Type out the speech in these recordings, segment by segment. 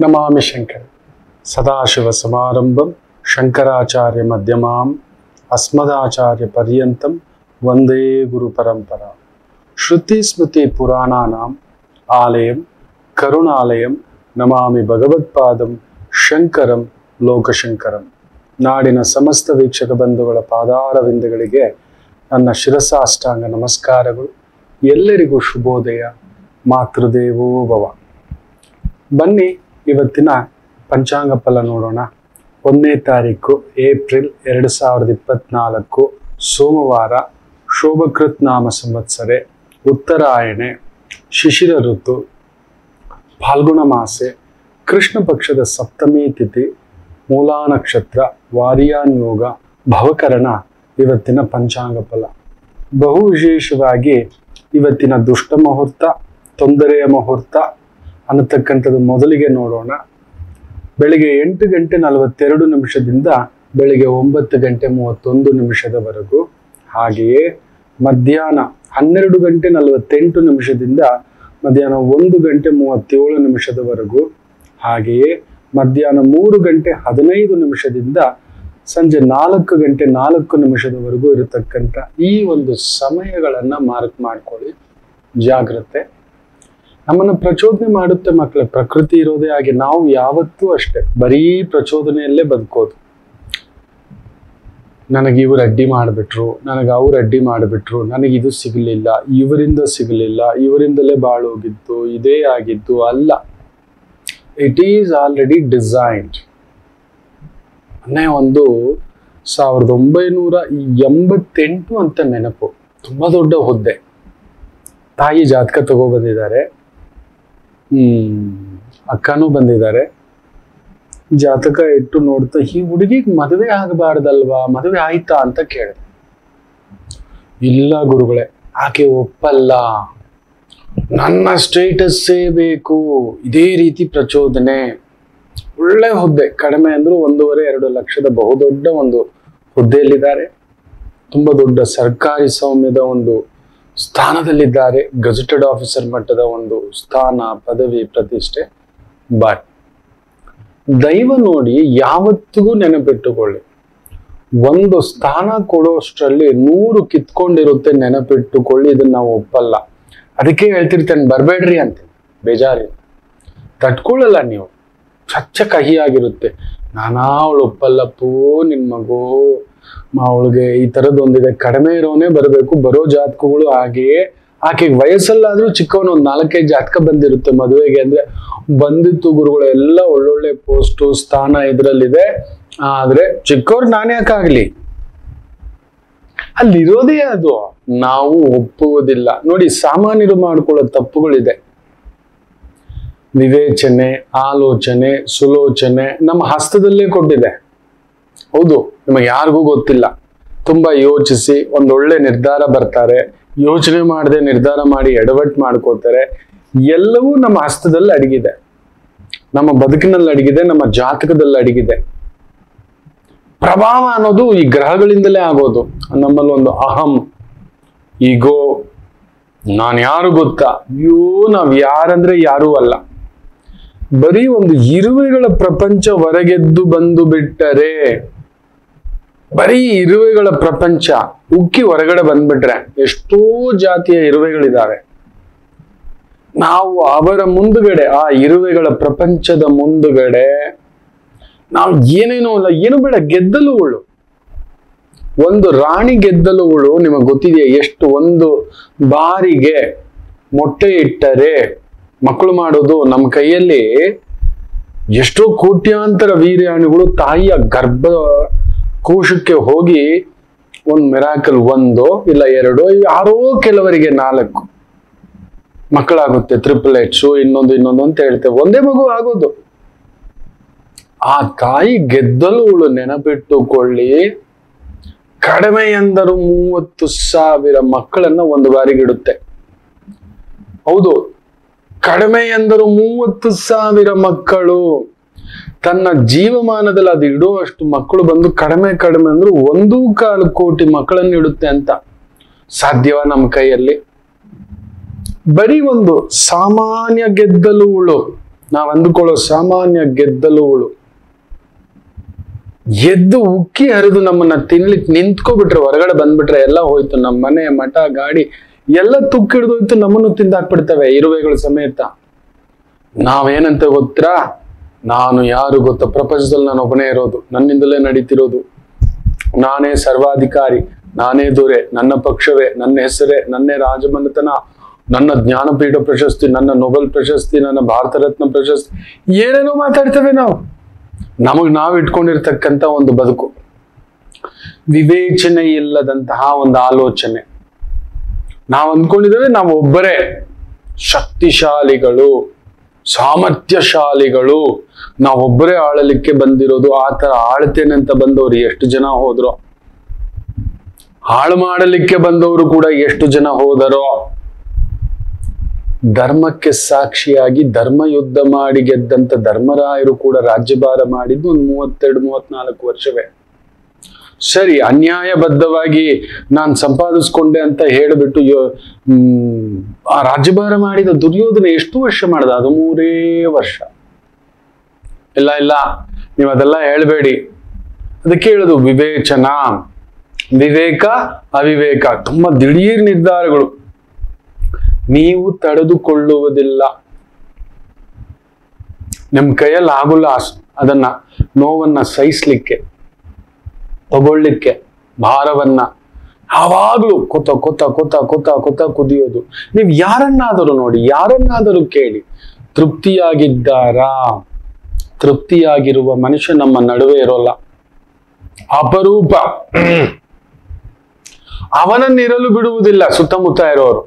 ನಮಾಮಿ ಶಂಕರ ಸದಾಶಿವ ಸಮಾರಂಭಂ ಶಂಕರಾಚಾರ್ಯ ಮಧ್ಯಮಾಂ ಅಸ್ಮದಾಚಾರ್ಯ ಪರ್ಯಂತಂ ವಂದೇ ಗುರು ಪರಂಪರಾ ಶ್ರುತಿ ಸ್ಮೃತಿ ಪುರಾಣಾನಾಂ ಆಲಯಂ ಕರುಣಾಲಯಂ ನಮಾಮಿ ಭಗವತ್ಪಾದಂ ಶಂಕರಂ ಲೋಕಶಂಕರಂ ನಾಡಿನ ಸಮಸ್ತ ವೀಕ್ಷಕ ಬಂಧುಗಳ ಪಾದಾರವಿಂದಗಳಿಗೆ ನನ್ನ ಶಿರಸಾಷ್ಟಾಂಗ ನಮಸ್ಕಾರಗಳು ಎಲ್ಲರಿಗೂ ಶುಭೋದಯ ಮಾತೃದೇವೋ ಭವ ಬನ್ನಿ ಇವತ್ತಿನ ಪಂಚಾಂಗ ಫಲ ನೋಡೋಣ ಒಂದನೇ ತಾರೀಕು ಏಪ್ರಿಲ್ ಎರಡು ಸಾವಿರದ ಇಪ್ಪತ್ನಾಲ್ಕು ಸೋಮವಾರ ಶೋಭಕೃತ್ ನಾಮ ಸಂವತ್ಸರೆ ಉತ್ತರಾಯಣೆ ಶಿಶಿರ ಋತು ಫಾಲ್ಗುಣ ಮಾಸೆ ಕೃಷ್ಣ ಪಕ್ಷದ ಸಪ್ತಮಿ ತಿಥಿ ಮೂಲಾ ನಕ್ಷತ್ರ ವಾರಿಯಾನ್ ಯೋಗ ಭವಕರಣ ಇವತ್ತಿನ ಪಂಚಾಂಗ ಫಲ ಬಹು ವಿಶೇಷವಾಗಿ ಇವತ್ತಿನ ದುಷ್ಟ ಮುಹೂರ್ತ ತೊಂದರೆಯ ಮುಹೂರ್ತ ಅನ್ನತಕ್ಕಂಥದ್ದು ಮೊದಲಿಗೆ ನೋಡೋಣ ಬೆಳಿಗ್ಗೆ ಎಂಟು ಗಂಟೆ ನಲವತ್ತೆರಡು ನಿಮಿಷದಿಂದ ಬೆಳಿಗ್ಗೆ ಒಂಬತ್ತು ಗಂಟೆ ಮೂವತ್ತೊಂದು ನಿಮಿಷದವರೆಗೂ ಹಾಗೆಯೇ ಮಧ್ಯಾಹ್ನ ಹನ್ನೆರಡು ಗಂಟೆ ನಲವತ್ತೆಂಟು ನಿಮಿಷದಿಂದ ಮಧ್ಯಾಹ್ನ ಒಂದು ಗಂಟೆ ಮೂವತ್ತೇಳು ನಿಮಿಷದವರೆಗೂ ಹಾಗೆಯೇ ಮಧ್ಯಾಹ್ನ ಮೂರು ಗಂಟೆ ಹದಿನೈದು ನಿಮಿಷದಿಂದ ಸಂಜೆ ನಾಲ್ಕು ಗಂಟೆ ನಾಲ್ಕು ನಿಮಿಷದವರೆಗೂ ಇರತಕ್ಕಂಥ ಈ ಒಂದು ಸಮಯಗಳನ್ನು ಮಾರ್ಕ್ ಮಾಡ್ಕೊಳ್ಳಿ ಜಾಗ್ರತೆ ನಮ್ಮನ್ನು ಪ್ರಚೋದನೆ ಮಾಡುತ್ತೆ ಮಕ್ಕಳೇ ಪ್ರಕೃತಿ ಇರೋದೇ ಹಾಗೆ ನಾವು ಯಾವತ್ತೂ ಅಷ್ಟೇ ಬರೀ ಪ್ರಚೋದನೆಯಲ್ಲೇ ಬದುಕೋದು ನನಗೆ ಇವ್ರು ಅಡ್ಡಿ ಮಾಡಿಬಿಟ್ರು ನನಗೆ ಅವ್ರು ಅಡ್ಡಿ ಮಾಡಿಬಿಟ್ರು ನನಗೆ ಇದು ಸಿಗಲಿಲ್ಲ ಇವರಿಂದ ಸಿಗಲಿಲ್ಲ ಇವರಿಂದಲೇ ಬಾಳೋಗಿದ್ದು ಇದೇ ಆಗಿದ್ದು ಅಲ್ಲ ಇಟ್ ಈಸ್ ಆಲ್ರೆಡಿ ಡಿಸೈನ್ಡ್ ಮೊನ್ನೆ ಒಂದು ಸಾವಿರದ ಒಂಬೈನೂರ ಎಂಬತ್ತೆಂಟು ಅಂತ ನೆನಪು ತುಂಬಾ ದೊಡ್ಡ ಹುದ್ದೆ ತಾಯಿ ಜಾತಕ ತಗೋ ಬಂದಿದ್ದಾರೆ ಹ್ಮ್ ಅಕ್ಕನೂ ಬಂದಿದ್ದಾರೆ ಜಾತಕ ಇಟ್ಟು ನೋಡ್ತಾ ಈ ಹುಡುಗಿಗೆ ಮದುವೆ ಆಗಬಾರ್ದಲ್ವಾ ಮದುವೆ ಆಯ್ತಾ ಅಂತ ಕೇಳಿದೆ ಇಲ್ಲ ಗುರುಗಳೇ ಆಕೆ ಒಪ್ಪಲ್ಲ ನನ್ನ ಸ್ಟೇಟಸ್ಸೇ ಬೇಕು ಇದೇ ರೀತಿ ಪ್ರಚೋದನೆ ಒಳ್ಳೆ ಹುದ್ದೆ ಕಡಿಮೆ ಅಂದ್ರೂ ಒಂದೂವರೆ ಎರಡು ಲಕ್ಷದ ಬಹುದೊಡ್ಡ ಒಂದು ಹುದ್ದೆಯಲ್ಲಿದ್ದಾರೆ ತುಂಬಾ ದೊಡ್ಡ ಸರ್ಕಾರಿ ಸೌಮ್ಯದ ಒಂದು ಸ್ಥಾನದಲ್ಲಿದ್ದಾರೆ ಗೆಜೆಟೆಡ್ ಆಫೀಸರ್ ಮಟ್ಟದ ಒಂದು ಸ್ಥಾನ ಪದವಿ ಪ್ರತಿಷ್ಠೆ ಬಟ್ ದೈವ ನೋಡಿ ಯಾವತ್ತಿಗೂ ನೆನಪಿಟ್ಟುಕೊಳ್ಳಿ ಒಂದು ಸ್ಥಾನ ಕೊಡೋಷ್ಟರಲ್ಲಿ ನೂರು ಕಿತ್ಕೊಂಡಿರುತ್ತೆ ನೆನಪಿಟ್ಟುಕೊಳ್ಳಿ ಇದನ್ನ ನಾವು ಒಪ್ಪಲ್ಲ ಅದಕ್ಕೆ ಹೇಳ್ತಿರ್ತೇನೆ ಬರಬೇಡ್ರಿ ಅಂತ ಬೇಜಾರಿ ತಟ್ಕೊಳ್ಳಲ್ಲ ನೀವು ಸ್ವಚ್ಛ ಕಹಿಯಾಗಿರುತ್ತೆ ನಾನಾ ಅವಳು ಒಪ್ಪಲ್ಲಪ್ಪೋ ನಿನ್ ಮಗು ಅವಳಿಗೆ ಈ ಥರದ್ದು ಒಂದಿದೆ ಕಡಿಮೆ ಇರೋನೇ ಬರಬೇಕು ಬರೋ ಜಾತಕಗಳು ಹಾಗೆಯೇ ಆಕೆಗೆ ವಯಸ್ಸಲ್ಲಾದ್ರೂ ಚಿಕ್ಕವನು ಒಂದು ನಾಲ್ಕೈದು ಜಾತಕ ಬಂದಿರುತ್ತೆ ಮದುವೆಗೆ ಅಂದ್ರೆ ಬಂದಿತ್ತು ಗುರುಗಳು ಎಲ್ಲ ಒಳ್ಳೊಳ್ಳೆ ಪೋಸ್ಟು ಸ್ಥಾನ ಇದರಲ್ಲಿದೆ ಆದ್ರೆ ಚಿಕ್ಕವ್ರು ನಾನ್ಯಾಕಾಗ್ಲಿ ಅಲ್ಲಿರೋದೇ ಅದು ನಾವು ಒಪ್ಪುವುದಿಲ್ಲ ನೋಡಿ ಸಾಮಾನ್ಯರು ಮಾಡ್ಕೊಳ್ಳೋ ತಪ್ಪುಗಳಿದೆ ವಿವೇಚನೆ ಆಲೋಚನೆ ಸುಲೋಚನೆ ನಮ್ಮ ಹಸ್ತದಲ್ಲೇ ಕೊಟ್ಟಿದೆ ಹೌದು ನಿಮಗೆ ಯಾರಿಗೂ ಗೊತ್ತಿಲ್ಲ ತುಂಬಾ ಯೋಚಿಸಿ ಒಂದೊಳ್ಳೆ ನಿರ್ಧಾರ ಬರ್ತಾರೆ ಯೋಚನೆ ಮಾಡದೆ ನಿರ್ಧಾರ ಮಾಡಿ ಎಡವಟ್ ಮಾಡ್ಕೋತಾರೆ ಎಲ್ಲವೂ ನಮ್ಮ ಹಸ್ತದಲ್ಲಿ ಅಡಗಿದೆ ನಮ್ಮ ಬದುಕಿನಲ್ಲಿ ಅಡಗಿದೆ ನಮ್ಮ ಜಾತಕದಲ್ಲಿ ಅಡಗಿದೆ ಪ್ರಭಾವ ಅನ್ನೋದು ಈ ಗ್ರಹಗಳಿಂದಲೇ ಆಗೋದು ನಮ್ಮಲ್ಲಿ ಒಂದು ಅಹಂ ಈಗೋ ನಾನು ಯಾರು ಗೊತ್ತಾ ಅಯ್ಯೋ ನಾವ್ ಯಾರಂದ್ರೆ ಯಾರೂ ಅಲ್ಲ ಬರೀ ಒಂದು ಇರುವೆಗಳ ಪ್ರಪಂಚ ಹೊರಗೆದ್ದು ಬಂದು ಬಿಟ್ಟರೆ ಬರೀ ಇರುವೆಗಳ ಪ್ರಪಂಚ ಉಕ್ಕಿ ಹೊರಗಡೆ ಬಂದ್ಬಿಟ್ರೆ ಎಷ್ಟೋ ಜಾತಿಯ ಇರುವೆಗಳಿದಾವೆ ನಾವು ಅವರ ಮುಂದುಗಡೆ ಆ ಇರುವೆಗಳ ಪ್ರಪಂಚದ ಮುಂದುಗಡೆ ನಾವು ಏನೇನೋ ಅಲ್ಲ ಏನು ಬೇಡ ಗೆದ್ದಲುಗಳು ಒಂದು ರಾಣಿ ಗೆದ್ದಲುಗಳು ನಿಮಗೆ ಗೊತ್ತಿದೆಯಾ ಎಷ್ಟು ಒಂದು ಬಾರಿಗೆ ಮೊಟ್ಟೆ ಇಟ್ಟರೆ ಮಕ್ಕಳು ಮಾಡೋದು ನಮ್ಮ ಕೈಯಲ್ಲಿ ಎಷ್ಟೋ ಕೋಟ್ಯಾಂತರ ವೀರ್ಯಾಣುಗಳು ತಾಯಿಯ ಗರ್ಭ ಕೋಶಕ್ಕೆ ಹೋಗಿ ಒಂದು ಮಿರಾಕಲ್ ಒಂದು ಇಲ್ಲ ಎರಡು ಯಾರೋ ಕೆಲವರಿಗೆ ನಾಲ್ಕು ಮಕ್ಕಳಾಗುತ್ತೆ ಟ್ರಿಪ್ಲೆಟ್ಸು ಇನ್ನೊಂದು ಇನ್ನೊಂದು ಅಂತ ಹೇಳ್ತೇವೆ ಒಂದೇ ಮಗು ಆಗೋದು ಆ ತಾಯಿ ಗೆದ್ದಲುಗಳು ನೆನಪಿಟ್ಟುಕೊಳ್ಳಿ ಕಡಿಮೆ ಎಂದರು ಮೂವತ್ತು ಸಾವಿರ ಮಕ್ಕಳನ್ನ ಒಂದು ಬಾರಿಗಿಡುತ್ತೆ ಹೌದು ಕಡಿಮೆ ಎಂದರು ಮೂವತ್ತು ಸಾವಿರ ಮಕ್ಕಳು ತನ್ನ ಜೀವಮಾನದಲ್ಲಿ ಅದು ಇಡುವಷ್ಟು ಮಕ್ಕಳು ಬಂದು ಕಡಿಮೆ ಕಡಿಮೆ ಅಂದ್ರು ಒಂದು ಕಾಲು ಕೋಟಿ ಮಕ್ಕಳನ್ನು ಇಡುತ್ತೆ ಅಂತ ಸಾಧ್ಯವ ನಮ್ಮ ಕೈಯಲ್ಲಿ ಬರೀ ಒಂದು ಸಾಮಾನ್ಯ ಗೆದ್ದಲುಗಳು ನಾವ್ ಅಂದುಕೊಳ್ಳೋ ಸಾಮಾನ್ಯ ಗೆದ್ದಲುಗಳು ಎದ್ದು ಉಕ್ಕಿ ಹರಿದು ನಮ್ಮನ್ನ ತಿನ್ಲಿಕ್ಕೆ ನಿಂತ್ಕೊಬಿಟ್ರೆ ಹೊರಗಡೆ ಬಂದ್ಬಿಟ್ರೆ ಎಲ್ಲ ಹೋಯ್ತು ನಮ್ಮ ಮನೆ ಮಠ ಗಾಡಿ ಎಲ್ಲ ತುಕ್ಕಿಡ್ದೋಯ್ತು ನಮ್ಮನ್ನು ತಿಂದಾಕ್ಬಿಡ್ತವೆ ಇರುವೆಗಳು ಸಮೇತ ನಾವೇನಂತ ಗೊತ್ತಾ ನಾನು ಯಾರು ಗೊತ್ತಾ ಪ್ರಪಂಚದಲ್ಲಿ ನಾನು ಒಬ್ಬನೇ ಇರೋದು ನನ್ನಿಂದಲೇ ನಡೀತಿರೋದು ನಾನೇ ಸರ್ವಾಧಿಕಾರಿ ನಾನೇ ದೊರೆ ನನ್ನ ಪಕ್ಷವೇ ನನ್ನ ಹೆಸರೇ ನನ್ನೇ ರಾಜಮನೆತನ ನನ್ನ ಜ್ಞಾನಪೀಠ ಪ್ರಶಸ್ತಿ ನನ್ನ ನೊಬೆಲ್ ಪ್ರಶಸ್ತಿ ನನ್ನ ಭಾರತ ರತ್ನ ಪ್ರಶಸ್ತಿ ಏನೇನೋ ಮಾತಾಡ್ತೇವೆ ನಾವು ನಮಗ್ ನಾವು ಇಟ್ಕೊಂಡಿರ್ತಕ್ಕಂಥ ಒಂದು ಬದುಕು ವಿವೇಚನೆ ಇಲ್ಲದಂತಹ ಒಂದು ಆಲೋಚನೆ ನಾವು ಅಂದ್ಕೊಂಡಿದ್ದೇವೆ ನಾವು ಒಬ್ಬರೇ ಶಕ್ತಿಶಾಲಿಗಳು ಸಾಮರ್ಥ್ಯಶಾಲಿಗಳು ನಾವೊಬ್ಬರೇ ಆಳಲಿಕ್ಕೆ ಬಂದಿರೋದು ಆ ತರ ಆಳ್ತೇನೆ ಅಂತ ಬಂದವರು ಎಷ್ಟು ಜನ ಹೋದ್ರು ಹಾಳು ಮಾಡಲಿಕ್ಕೆ ಬಂದವರು ಕೂಡ ಎಷ್ಟು ಜನ ಹೋದರೋ ಧರ್ಮಕ್ಕೆ ಸಾಕ್ಷಿಯಾಗಿ ಧರ್ಮ ಯುದ್ಧ ಮಾಡಿ ಗೆದ್ದಂತ ಧರ್ಮರಾಯರು ಕೂಡ ರಾಜ್ಯಭಾರ ಮಾಡಿದ್ದು ಒಂದು ಮೂವತ್ತೆರಡು ಮೂವತ್ನಾಲ್ಕು ವರ್ಷವೇ ಸರಿ ಅನ್ಯಾಯಬದ್ಧವಾಗಿ ನಾನು ಸಂಪಾದಿಸ್ಕೊಂಡೆ ಅಂತ ಹೇಳಿಬಿಟ್ಟು ಯೋ- ಹ್ಮ್, ಆ ರಾಜ್ಯಭಾರ ಮಾಡಿದ ದುರ್ಯೋಧನ ಎಷ್ಟು ವರ್ಷ ಮಾಡ್ದ ಅದು ಮೂರೇ ವರ್ಷ ಇಲ್ಲ ಇಲ್ಲ ನೀವು ಅದೆಲ್ಲ ಹೇಳ್ಬೇಡಿ ಅದಕ್ಕೆ ಹೇಳುದು ವಿವೇಚನ ವಿವೇಕ ಅವಿವೇಕ ತುಂಬಾ ದಿಢೀರ್ ನಿರ್ಧಾರಗಳು ನೀವು ತಡೆದುಕೊಳ್ಳುವುದಿಲ್ಲ ನಿಮ್ ಕೈಯಲ್ಲಿ ಆಗುಲ್ಲ ಅಸ್- ಅದನ್ನ ನೋವನ್ನ ಸಹಿಸ್ಲಿಕ್ಕೆ ತಗೊಳ್ಳಿಕ್ಕೆ ಭಾರವನ್ನ ಯಾವಾಗ್ಲೂ ಕೊತ ಕೊತ ಕೊತ ಕೊತ ಕೊತ ಕುದಿಯೋದು ನೀವು ಯಾರನ್ನಾದರೂ ನೋಡಿ ಯಾರನ್ನಾದರೂ ಕೇಳಿ ತೃಪ್ತಿಯಾಗಿದ್ದಾರಾ ತೃಪ್ತಿಯಾಗಿರುವ ಮನುಷ್ಯ ನಮ್ಮ ನಡುವೆ ಇರೋಲ್ಲ ಅಪರೂಪ ಅವನನ್ನಿರಲು ಬಿಡುವುದಿಲ್ಲ ಸುತ್ತಮುತ್ತ ಇರೋರು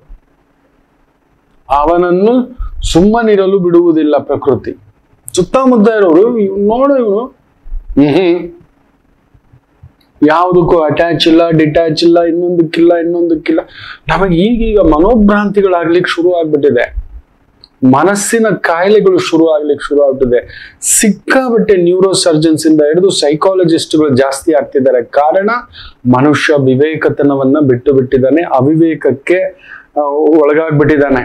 ಅವನನ್ನು ಸುಮ್ಮನಿರಲು ಬಿಡುವುದಿಲ್ಲ ಪ್ರಕೃತಿ ಸುತ್ತಮುತ್ತ ಇರೋರು ಇವ್ನು ನೋಡು ಇವನು ಹ್ಮ್ ಯಾವುದಕ್ಕೂ ಅಟ್ಯಾಚ್ ಇಲ್ಲ ಡಿಟ್ಯಾಚ್ ಇಲ್ಲ ಇನ್ನೊಂದಕ್ಕಿಲ್ಲ ಇನ್ನೊಂದಕ್ಕಿಲ್ಲ ನಮಗೆ ಈಗೀಗ ಮನೋಭ್ರಾಂತಿಗಳಾಗ್ಲಿಕ್ಕೆ ಶುರು ಆಗ್ಬಿಟ್ಟಿದೆ ಮನಸ್ಸಿನ ಕಾಯಿಲೆಗಳು ಶುರು ಆಗ್ಲಿಕ್ಕೆ ಶುರು ಆಗ್ಬಿಟ್ಟಿದೆ ಸಿಕ್ಕಾಬಟ್ಟೆ ನ್ಯೂರೋ ಸರ್ಜನ್ಸ್ ಇಂದ ಹಿಡಿದು ಸೈಕಾಲಜಿಸ್ಟ್ಗಳು ಜಾಸ್ತಿ ಆಗ್ತಿದ್ದಾರೆ ಕಾರಣ ಮನುಷ್ಯ ವಿವೇಕತನವನ್ನ ಬಿಟ್ಟು ಬಿಟ್ಟಿದ್ದಾನೆ ಅವಿವೇಕಕ್ಕೆ ಆ, ಒಳಗಾಗ್ಬಿಟ್ಟಿದ್ದಾನೆ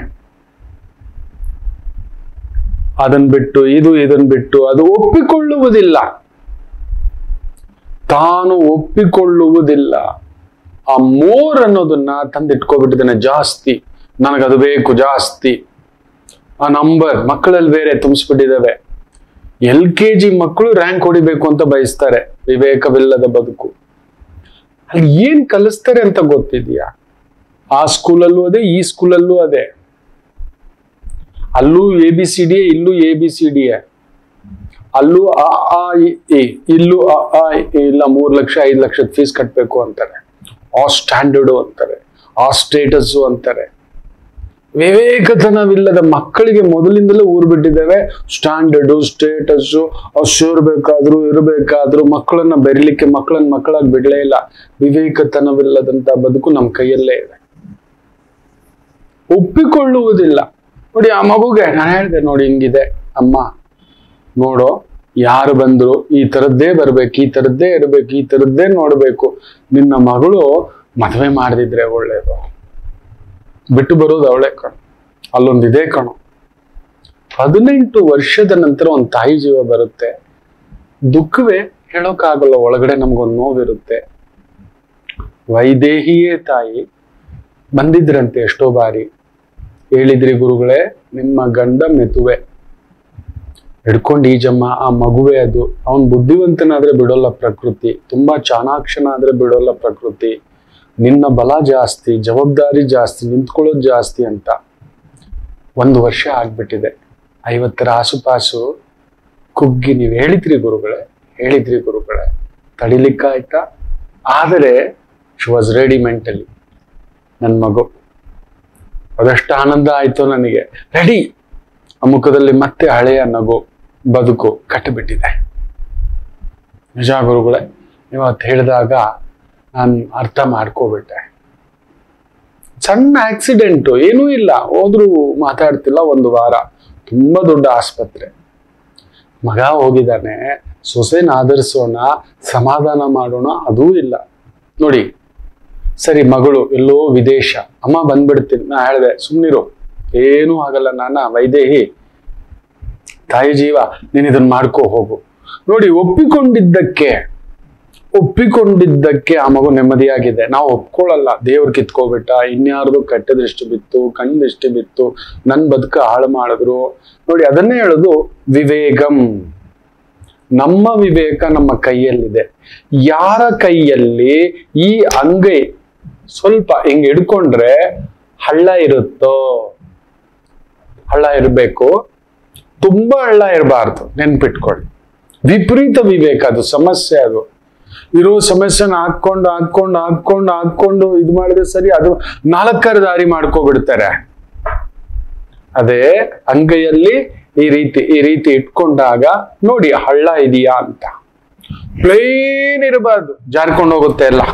ಅದನ್ ಬಿಟ್ಟು ಇದು ಇದನ್ ಬಿಟ್ಟು ಅದು ಒಪ್ಪಿಕೊಳ್ಳುವುದಿಲ್ಲ ತಾನು ಒಪ್ಪಿಕೊಳ್ಳುವುದಿಲ್ಲ ಆ ಮೋರ್ ಅನ್ನೋದನ್ನ ತಂದಿಟ್ಕೊಬಿಟ್ಟಿದ್ದಾನೆ ಜಾಸ್ತಿ ನನಗದು ಬೇಕು ಜಾಸ್ತಿ ಆ ನಂಬರ್ ಮಕ್ಕಳಲ್ಲಿ ಬೇರೆ ತುಂಬಿಸ್ಬಿಟ್ಟಿದ್ದಾವೆ ಎಲ್ ಕೆ ಜಿ ಮಕ್ಕಳು ರ್ಯಾಂಕ್ ಹೊಡಿಬೇಕು ಅಂತ ಬಯಸ್ತಾರೆ ವಿವೇಕವಿಲ್ಲದ ಬದುಕು ಅಲ್ಲಿ ಏನ್ ಕಲಿಸ್ತಾರೆ ಅಂತ ಗೊತ್ತಿದ್ಯಾ ಆ ಸ್ಕೂಲಲ್ಲೂ ಅದೇ ಈ ಸ್ಕೂಲಲ್ಲೂ ಅದೇ ಅಲ್ಲೂ ಎ ಬಿ ಸಿ ಡಿ ಇಲ್ಲೂ ಎ ಬಿ ಸಿ ಡಿ ಅಲ್ಲೂ ಅ ಆ ಇ, ಈ ಇಲ್ಲೂ ಅ ಆ ಇ, ಈ, ಇಲ್ಲ ಮೂರ್ ಲಕ್ಷ ಐದು ಲಕ್ಷದ ಫೀಸ್ ಕಟ್ಬೇಕು ಅಂತಾರೆ ಆ ಸ್ಟ್ಯಾಂಡರ್ಡು ಅಂತಾರೆ ಆ ಸ್ಟೇಟಸ್ ಅಂತಾರೆ ವಿವೇಕತನವಿಲ್ಲದ ಮಕ್ಕಳಿಗೆ ಮೊದಲಿಂದಲೇ ಊರ್ ಬಿಟ್ಟಿದ್ದೇವೆ ಸ್ಟ್ಯಾಂಡರ್ಡು ಸ್ಟೇಟಸ್ ಸೇರ್ಬೇಕಾದ್ರು ಇರಬೇಕಾದ್ರು ಮಕ್ಕಳನ್ನ ಬೆರಿಲಿಕ್ಕೆ ಮಕ್ಕಳನ್ನ ಮಕ್ಕಳಾಗಿ ಬಿಡ್ಲೇ ಇಲ್ಲ ವಿವೇಕತನವಿಲ್ಲದಂತ ಬದುಕು ನಮ್ಮ ಕೈಯಲ್ಲೇ ಇದೆ ಒಪ್ಪಿಕೊಳ್ಳುವುದಿಲ್ಲ ನೋಡಿ ಆ ಮಗುಗೆ ನಾನು ಹೇಳಿದೆ ನೋಡಿ ಹಿಂಗಿದೆ ಅಮ್ಮ ನೋಡು ಯಾರು ಬಂದ್ರು ಈ ತರದ್ದೇ ಬರ್ಬೇಕು ಈ ತರದ್ದೇ ಇರ್ಬೇಕು ಈ ತರದ್ದೇ ನೋಡ್ಬೇಕು ನಿನ್ನ ಮಗಳು ಮದುವೆ ಮಾಡದಿದ್ರೆ ಒಳ್ಳೇದು ಬಿಟ್ಟು ಬರೋದು ಅವಳೆ ಕಣು ಅಲ್ಲೊಂದಿದೆ ಕಣು ಹದಿನೆಂಟು ವರ್ಷದ ನಂತರ ಒಂದು ತಾಯಿ ಜೀವ ಬರುತ್ತೆ ದುಃಖವೇ ಹೇಳೋಕ್ಕಾಗಲ್ಲ ಒಳಗಡೆ ನಮ್ಗೊಂದು ನೋವಿರುತ್ತೆ ವೈದೇಹಿಯೇ ತಾಯಿ ಬಂದಿದ್ರಂತೆ ಎಷ್ಟೋ ಬಾರಿ ಹೇಳಿದ್ರಿ ಗುರುಗಳೇ ನಿಮ್ಮ ಗಂಡ ಮೆತುವೆ ಹಿಡ್ಕೊಂಡು ಈಜಮ್ಮ ಆ ಮಗುವೆ ಅದು ಅವನ್ ಬುದ್ಧಿವಂತನಾದ್ರೆ ಬಿಡೋಲ್ಲ ಪ್ರಕೃತಿ ತುಂಬಾ ಚಾಣಾಕ್ಷನಾದ್ರೆ ಬಿಡೋಲ್ಲ ಪ್ರಕೃತಿ ನಿನ್ನ ಬಲ ಜಾಸ್ತಿ ಜವಾಬ್ದಾರಿ ಜಾಸ್ತಿ ನಿಂತ್ಕೊಳ್ಳೋದು ಜಾಸ್ತಿ ಅಂತ ಒಂದು ವರ್ಷ ಆಗ್ಬಿಟ್ಟಿದೆ ಐವತ್ತರ ಆಸುಪಾಸು ಕುಗ್ಗಿ ನೀವು ಹೇಳಿದ್ರಿ ಗುರುಗಳೇ ಹೇಳಿದ್ರಿ ಗುರುಗಳೇ ತಡಿಲಿಕ್ಕಾಯ್ತಾ ಆದರೆ ಶಿ ವಾಸ್ ರೆಡಿ ಮೆಂಟಲಿ ನನ್ನ ಮಗು ಅದಷ್ಟು ಆನಂದ ಆಯ್ತು ನನಗೆ ರೆಡಿ ಆ ಮುಖದಲ್ಲಿ ಮತ್ತೆ ಹಳೆಯ ನಗು ಬದುಕು ಕಟ್ಟಿಬಿಟ್ಟಿದೆ ನಿಜ ಗುರುಗಳೇ ಇವತ್ತು ಹೇಳಿದಾಗ ನಾನು ಅರ್ಥ ಮಾಡ್ಕೋಬಿಟ್ಟೆ ಸಣ್ಣ ಆಕ್ಸಿಡೆಂಟು ಏನೂ ಇಲ್ಲ ಹೋದ್ರು ಮಾತಾಡ್ತಿಲ್ಲ ಒಂದು ವಾರ ತುಂಬಾ ದೊಡ್ಡ ಆಸ್ಪತ್ರೆ ಮಗ ಹೋಗಿದ್ದಾನೆ ಸೊಸೆನ ಆಧರಿಸೋಣ ಸಮಾಧಾನ ಮಾಡೋಣ ಅದೂ ಇಲ್ಲ ನೋಡಿ ಸರಿ ಮಗಳು ಎಲ್ಲೋ ವಿದೇಶ ಅಮ್ಮ ಬಂದ್ಬಿಡ್ತೀನಿ ನಾ ಹೇಳಿದೆ ಸುಮ್ಮನಿರು ಏನೂ ಆಗಲ್ಲ ನಾನ ವೈದೇಹಿ ತಾಯಿ ಜೀವ ನೀನು ಇದನ್ನ ಮಾಡ್ಕೋ ಹೋಗು ನೋಡಿ ಒಪ್ಪಿಕೊಂಡಿದ್ದಕ್ಕೆ ಒಪ್ಪಿಕೊಂಡಿದ್ದಕ್ಕೆ ಆ ಮಗು ನೆಮ್ಮದಿಯಾಗಿದೆ ನಾವು ಒಪ್ಕೊಳ್ಳಲ್ಲ ದೇವ್ರ ಕಿತ್ಕೋಬಿಟ್ಟ ಇನ್ಯಾರ್ದು ಕೆಟ್ಟ ದೃಷ್ಟಿ ಬಿತ್ತು ಕಣ್ ದೃಷ್ಟಿ ಬಿತ್ತು ನನ್ ಬದುಕ ಹಾಳು ಮಾಡಿದ್ರು ನೋಡಿ ಅದನ್ನೇ ಹೇಳೋದು ವಿವೇಕಂ ನಮ್ಮ ವಿವೇಕ ನಮ್ಮ ಕೈಯಲ್ಲಿದೆ ಯಾರ ಕೈಯಲ್ಲಿ ಈ ಅಂಗೈ ಸ್ವಲ್ಪ ಹಿಂಗ್ ಹಿಡ್ಕೊಂಡ್ರೆ ಹಳ್ಳ ಇರುತ್ತೋ ಹಳ್ಳ ಇರಬೇಕು ತುಂಬಾ ಹಳ್ಳ ಇರಬಾರ್ದು ನೆನ್ಪಿಟ್ಕೊಳ್ಳಿ ವಿಪರೀತ ವಿವೇಕ ಅದು ಸಮಸ್ಯೆ ಅದು ಇರೋ ಸಮಸ್ಯೆನ ಹಾಕೊಂಡು ಹಾಕೊಂಡು ಹಾಕೊಂಡು ಹಾಕೊಂಡು ಇದು ಮಾಡಿದ್ರೆ ಸರಿ ಅದು ನಾಲ್ಕರ ದಾರಿ ಮಾಡ್ಕೊಬಿಡ್ತಾರೆ ಅದೇ ಅಂಗೈಯಲ್ಲಿ ಈ ರೀತಿ ಈ ರೀತಿ ಇಟ್ಕೊಂಡಾಗ ನೋಡಿ ಹಳ್ಳ ಇದೆಯಾ ಅಂತ ಪ್ಲೇನ್ ಇರಬಾರ್ದು ಜಾರ್ಕೊಂಡು ಹೋಗುತ್ತೆ ಎಲ್ಲ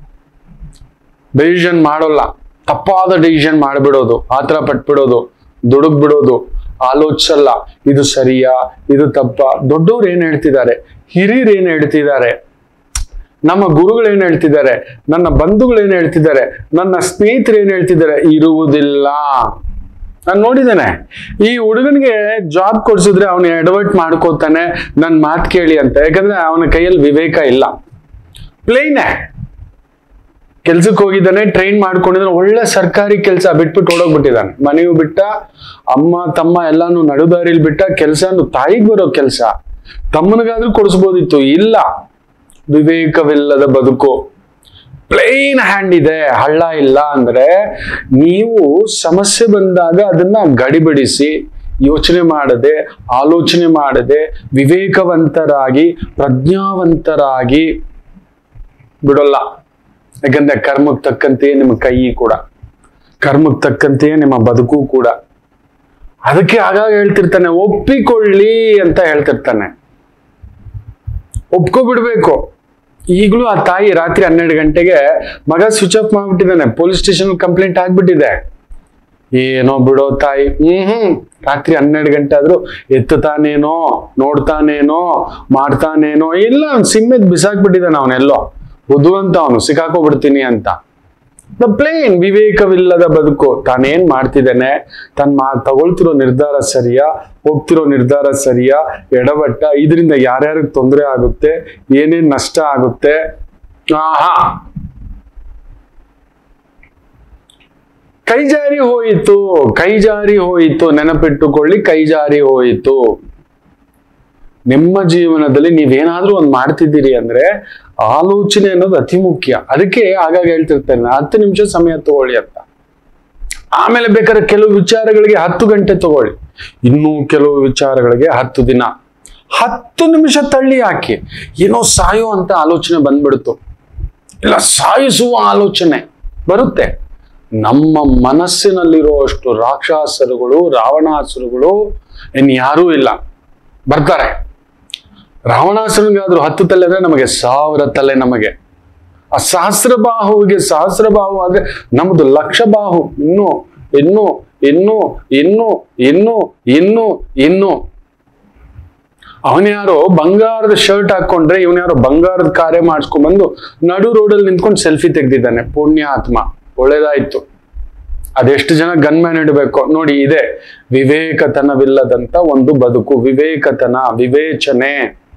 ಡಿಸಿಷನ್ ಮಾಡೋಲ್ಲ ತಪ್ಪಾದ ಡಿಸಿಷನ್ ಮಾಡ್ಬಿಡೋದು ಆತರ ಪಟ್ಬಿಡೋದು ದುಡುಗ್ ಬಿಡೋದು ಆಲೋಚಿಸಲ್ಲ ಇದು ಸರಿಯಾ ಇದು ತಪ್ಪ ದೊಡ್ಡವ್ರು ಏನ್ ಹೇಳ್ತಿದ್ದಾರೆ ಹಿರಿಯರು ಏನ್ ಹೇಳ್ತಿದ್ದಾರೆ ನಮ್ಮ ಗುರುಗಳು ಏನ್ ಹೇಳ್ತಿದ್ದಾರೆ ನನ್ನ ಬಂಧುಗಳು ಏನ್ ಹೇಳ್ತಿದ್ದಾರೆ ನನ್ನ ಸ್ನೇಹಿತರು ಏನ್ ಹೇಳ್ತಿದ್ದಾರೆ ಇರುವುದಿಲ್ಲ ನಾನು ನೋಡಿದ್ದೇನೆ ಈ ಹುಡುಗನಿಗೆ ಜಾಬ್ ಕೊಡ್ಸಿದ್ರೆ ಅವನು ಎಡವಟ್ ಮಾಡ್ಕೋತಾನೆ ನನ್ನ ಮಾತು ಕೇಳಿ ಅಂತ ಯಾಕಂದ್ರೆ ಅವನ ಕೈಯಲ್ಲಿ ವಿವೇಕ ಇಲ್ಲ ಪ್ಲೇನೆ ಕೆಲ್ಸಕ್ಕೆ ಹೋಗಿದ್ದಾನೆ ಟ್ರೈನ್ ಮಾಡ್ಕೊಂಡಿದ್ದಾನೆ ಒಳ್ಳೆ ಸರ್ಕಾರಿ ಕೆಲಸ ಬಿಟ್ಬಿಟ್ಟು ಓಡೋಗ್ಬಿಟ್ಟಿದ್ದಾನೆ ಮನೆಯೂ ಬಿಟ್ಟ ಅಮ್ಮ ತಮ್ಮ ಎಲ್ಲಾನು ನಡುದಾರಿಲಿ ಬಿಟ್ಟ ಕೆಲಸನು ತಾಯಿಗೆ ಬರೋ ಕೆಲಸ ತಮ್ಮನಿಗಾದ್ರೂ ಕೊಡಿಸ್ಬೋದಿತ್ತು ಇಲ್ಲ ವಿವೇಕವಿಲ್ಲದ ಬದುಕು ಪ್ಲೇನ್ ಹ್ಯಾಂಡ್ ಇದೆ ಹಳ್ಳ ಇಲ್ಲ ಅಂದ್ರೆ ನೀವು ಸಮಸ್ಯೆ ಬಂದಾಗ ಅದನ್ನ ಗಡಿಬಿಡಿಸಿ ಯೋಚನೆ ಮಾಡದೆ ಆಲೋಚನೆ ಮಾಡದೆ ವಿವೇಕವಂತರಾಗಿ ಪ್ರಜ್ಞಾವಂತರಾಗಿ ಬಿಡೋಲ್ಲ ಯಾಕಂದ್ರೆ ಕರ್ಮಕ್ಕೆ ತಕ್ಕಂತೆಯೇ ನಿಮ್ಮ ಕೈ ಕೂಡ ಕರ್ಮಕ್ಕೆ ತಕ್ಕಂತೆಯೇ ನಿಮ್ಮ ಬದುಕು ಕೂಡ ಅದಕ್ಕೆ ಆಗಾಗ ಹೇಳ್ತಿರ್ತಾನೆ ಒಪ್ಪಿಕೊಳ್ಳಿ ಅಂತ ಹೇಳ್ತಿರ್ತಾನೆ ಒಪ್ಕೊಬಿಡ್ಬೇಕು ಈಗಲೂ ಆ ತಾಯಿ ರಾತ್ರಿ ಹನ್ನೆರಡು ಗಂಟೆಗೆ ಮಗ ಸ್ವಿಚ್ ಆಫ್ ಮಾಡ್ಬಿಟ್ಟಿದ್ದಾನೆ ಪೊಲೀಸ್ ಸ್ಟೇಷನ್ ಕಂಪ್ಲೇಂಟ್ ಆಗ್ಬಿಟ್ಟಿದೆ ಏನೋ ಬಿಡೋ ತಾಯಿ ಹ್ಮ್ ಹ್ಮ್ ರಾತ್ರಿ ಹನ್ನೆರಡು ಗಂಟೆ ಆದ್ರೂ ಎತ್ತುತ್ತಾನೇನೋ ನೋಡ್ತಾನೇನೋ ಮಾಡ್ತಾನೇನೋ ಇಲ್ಲ ಅವ್ನು ಸಿಮ್ಮೆದ್ ಬಿಸಾಕ್ಬಿಟ್ಟಿದ್ದಾನೆ ಅವನೆಲ್ಲೋ ಬುದ್ಧುವಂತ ಅವನು ಸಿಕ್ಕಾಕೋಬಿಡ್ತೀನಿ ಅಂತ ದ ಪ್ಲೇನ್ ವಿವೇಕವಿಲ್ಲದ ಬದುಕು ತಾನೇನ್ ಮಾಡ್ತಿದ್ದಾನೆ ತನ್ ಮಾ ತಗೊಳ್ತಿರೋ ನಿರ್ಧಾರ ಸರಿಯಾ ಹೋಗ್ತಿರೋ ನಿರ್ಧಾರ ಸರಿಯಾ ಎಡವಟ್ಟ ಇದರಿಂದ ಯಾರ್ಯಾರಿಗೆ ತೊಂದರೆ ಆಗುತ್ತೆ ಏನೇನ್ ನಷ್ಟ ಆಗುತ್ತೆ ಆಹಾ ಕೈ ಜಾರಿ ಹೋಯಿತು ಕೈ ಜಾರಿ ಹೋಯಿತು ನೆನಪಿಟ್ಟುಕೊಳ್ಳಿ ಕೈ ಜಾರಿ ಹೋಯಿತು ನಿಮ್ಮ ಜೀವನದಲ್ಲಿ ನೀವೇನಾದ್ರೂ ಒಂದ್ ಮಾಡ್ತಿದ್ದೀರಿ ಅಂದ್ರೆ ಆಲೋಚನೆ ಅನ್ನೋದು ಅತಿ ಮುಖ್ಯ ಅದಕ್ಕೆ ಆಗಾಗ ಹೇಳ್ತಿರ್ತೇನೆ ನಾನು ಹತ್ತು ನಿಮಿಷ ಸಮಯ ತಗೊಳ್ಳಿ ಅಂತ ಆಮೇಲೆ ಬೇಕಾದ್ರೆ ಕೆಲವು ವಿಚಾರಗಳಿಗೆ ಹತ್ತು ಗಂಟೆ ತಗೊಳ್ಳಿ ಇನ್ನೂ ಕೆಲವು ವಿಚಾರಗಳಿಗೆ ಹತ್ತು ದಿನ ಹತ್ತು ನಿಮಿಷ ತಳ್ಳಿ ಹಾಕಿ ಏನೋ ಸಾಯೋ ಅಂತ ಆಲೋಚನೆ ಬಂದ್ಬಿಡ್ತು ಇಲ್ಲ ಸಾಯಿಸುವ ಆಲೋಚನೆ ಬರುತ್ತೆ ನಮ್ಮ ಮನಸ್ಸಿನಲ್ಲಿರೋ ಅಷ್ಟು ರಾಕ್ಷಸರುಗಳು ರಾವಣಾಸುರುಗಳು ಇನ್ ಯಾರೂ ಇಲ್ಲ ಬರ್ತಾರೆ ರಾವಣಾಸುರನಿಗಾದ್ರೂ ಹತ್ತು ತಲೆ ಅಂದ್ರೆ ನಮಗೆ ಸಾವಿರ ತಲೆ ನಮಗೆ ಆ ಸಹಸ್ರ ಬಾಹುವಿಗೆ ಸಹಸ್ರ ಬಾಹು ಆದ್ರೆ ನಮ್ದು ಲಕ್ಷ ಬಾಹು ಇನ್ನು ಇನ್ನು ಇನ್ನು ಇನ್ನು ಇನ್ನು ಇನ್ನು ಇನ್ನು ಅವನ್ಯಾರೋ ಬಂಗಾರದ ಶರ್ಟ್ ಹಾಕೊಂಡ್ರೆ ಇವನ್ಯಾರೋ ಬಂಗಾರದ ಕಾರ್ಯ ಮಾಡಿಸ್ಕೊಂಡ್ಬಂದು ನಡು ರೋಡಲ್ಲಿ ನಿಂತ್ಕೊಂಡು ಸೆಲ್ಫಿ ತೆಗ್ದಿದ್ದಾನೆ ಪುಣ್ಯ ಆತ್ಮ ಒಳ್ಳೇದಾಯ್ತು ಅದೆಷ್ಟು ಜನ ಗನ್ಮ್ಯಾನ್ ಇಡಬೇಕು ನೋಡಿ ಇದೆ ವಿವೇಕತನವಿಲ್ಲದಂತ ಒಂದು ಬದುಕು ವಿವೇಕತನ ವಿವೇಚನೆ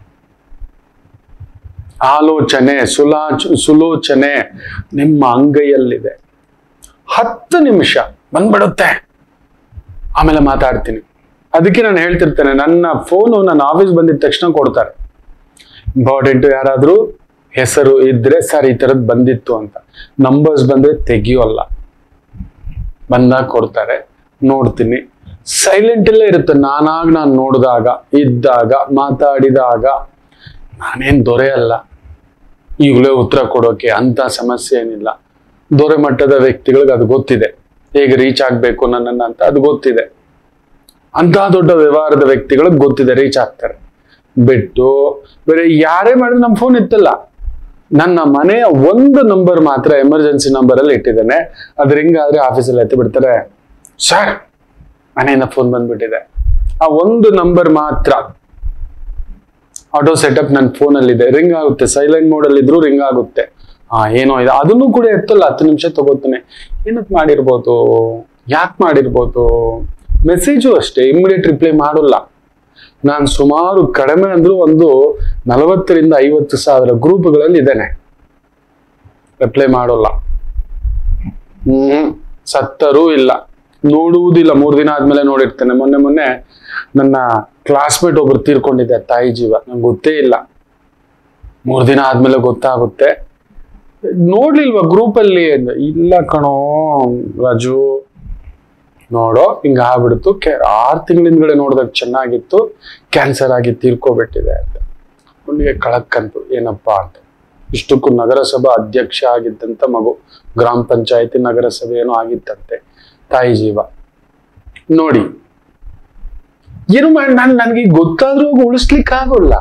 ಆಲೋಚನೆ ಸುಲಾಚ ಸುಲೋಚನೆ ನಿಮ್ಮ ಅಂಗೈಯಲ್ಲಿದೆ ಹತ್ತು ನಿಮಿಷ ಬಂದ್ಬಿಡುತ್ತೆ ಆಮೇಲೆ ಮಾತಾಡ್ತೀನಿ ಅದಕ್ಕೆ ನಾನು ಹೇಳ್ತಿರ್ತೇನೆ ನನ್ನ ಫೋನು ನನ್ನ ಆಫೀಸ್ ಬಂದಿದ ತಕ್ಷಣ ಕೊಡ್ತಾರೆ ಇಂಪಾರ್ಟೆಂಟ್ ಯಾರಾದ್ರೂ ಹೆಸರು ಇದ್ರೆ ಸರ್ ಈ ತರದ್ ಬಂದಿತ್ತು ಅಂತ ನಂಬರ್ಸ್ ಬಂದ್ರೆ ತೆಗಿಯೋಲ್ಲ ಬಂದಾಗ ಕೊಡ್ತಾರೆ ನೋಡ್ತೀನಿ ಸೈಲೆಂಟ್ ಅಲ್ಲೇ ಇರುತ್ತೆ ನಾನಾಗ ನಾನು ನೋಡಿದಾಗ ಇದ್ದಾಗ ಮಾತಾಡಿದಾಗ ನಾನೇನ್ ದೊರೆ ಅಲ್ಲ ಈಗಲೇ ಉತ್ತರ ಕೊಡೋಕೆ ಅಂತ ಸಮಸ್ಯೆ ಏನಿಲ್ಲ ದೊರೆ ಮಟ್ಟದ ವ್ಯಕ್ತಿಗಳಿಗೆ ಅದು ಗೊತ್ತಿದೆ ಹೇಗೆ ರೀಚ್ ಆಗ್ಬೇಕು ನನ್ನನ್ನ ಅಂತ ಅದು ಗೊತ್ತಿದೆ ಅಂತ ದೊಡ್ಡ ವ್ಯವಹಾರದ ವ್ಯಕ್ತಿಗಳಿಗೆ ಗೊತ್ತಿದೆ ರೀಚ್ ಆಗ್ತಾರೆ ಬಿಟ್ಟು ಬೇರೆ ಯಾರೇ ಮಾಡಿದ್ರೆ ನಮ್ಮ ಫೋನ್ ಇತ್ತಲ್ಲ ನನ್ನ ಮನೆಯ ಒಂದು ನಂಬರ್ ಮಾತ್ರ ಎಮರ್ಜೆನ್ಸಿ ನಂಬರ್ ಅಲ್ಲಿ ಇಟ್ಟಿದ್ದೇನೆ ಅದ್ರ ಹಿಂಗಾದ್ರೆ ಆಫೀಸಲ್ಲಿ ಎತ್ತಿ ಬಿಡ್ತಾರೆ ಸರ್ ಮನೆಯಿಂದ ಫೋನ್ ಬಂದ್ಬಿಟ್ಟಿದೆ ಆ ಒಂದು ನಂಬರ್ ಮಾತ್ರ ಆಟೋ ಸೆಟಪ್ ನನ್ನ ಫೋನಲ್ಲಿ ಇದೆ ರಿಂಗ್ ಆಗುತ್ತೆ ಸೈಲೆಂಟ್ ಮೋಡ್ ಅಲ್ಲಿ ಇದ್ರು ರಿಂಗ್ ಆಗುತ್ತೆ ಹಾ ಏನೋ ಇದೆ ಅದನ್ನು ಕೂಡ ಎತ್ತಲ್ಲ ಹತ್ತು ನಿಮಿಷ ತಗೋತಾನೆ ಏನಕ್ ಮಾಡಿರ್ಬೋದು ಯಾಕೆ ಮಾಡಿರ್ಬೋದು ಮೆಸೇಜು ಅಷ್ಟೇ ಇಮಿಡಿಯೇಟ್ ರಿಪ್ಲೈ ಮಾಡೋಲ್ಲ ನಾನು ಸುಮಾರು ಕಡಿಮೆ ಅಂದ್ರೂ ಒಂದು ನಲವತ್ತರಿಂದ ಐವತ್ತು ಸಾವಿರ ಗ್ರೂಪ್ಗಳಲ್ಲಿ ಇದ್ದೇನೆ ರಿಪ್ಲೈ ಮಾಡೋಲ್ಲ ಹ್ಮ್ ಸತ್ತರೂ ಇಲ್ಲ ನೋಡುವುದಿಲ್ಲ ಮೂರು ದಿನ ಆದ್ಮೇಲೆ ನೋಡಿರ್ತೇನೆ ಮೊನ್ನೆ ಮೊನ್ನೆ ನನ್ನ ಕ್ಲಾಸ್ಮೇಟ್ ಒಬ್ರು ತೀರ್ಕೊಂಡಿದ್ದೆ ತಾಯಿ ಜೀವ ನಂಗೆ ಗೊತ್ತೇ ಇಲ್ಲ ಮೂರು ದಿನ ಆದ್ಮೇಲೆ ಗೊತ್ತಾಗುತ್ತೆ ನೋಡ್ಲಿಲ್ವಾ ಗ್ರೂಪಲ್ಲಿ ಇಲ್ಲ ಕಣೋ ರಾಜು ನೋಡೋ ಹಿಂಗ ಆಗ್ಬಿಡ್ತು ಕೆ ಆರು ತಿಂಗಳಿಂದಗಡೆ ನೋಡಿದಾಗ ಚೆನ್ನಾಗಿತ್ತು ಕ್ಯಾನ್ಸರ್ ಆಗಿ ತೀರ್ಕೊಬಿಟ್ಟಿದೆ ಅಂತ ಹುಡುಗಿಗೆ ಕಳಕ್ಕಂತು ಏನಪ್ಪಾ ಅಂತ ಇಷ್ಟಕ್ಕೂ ನಗರಸಭಾ ಅಧ್ಯಕ್ಷ ಆಗಿದ್ದಂತ ಮಗು ಗ್ರಾಮ ಪಂಚಾಯತಿ ನಗರಸಭೆ ಏನೋ ಆಗಿತ್ತಂತೆ ತಾಯಿ ಜೀವ ನೋಡಿ ಏನು ಮಾಡಿ ನಾನು ನನಗೆ ಗೊತ್ತಾದ್ರೂ ಉಳಿಸ್ಲಿಕ್ಕೆ ಆಗೋಲ್ಲ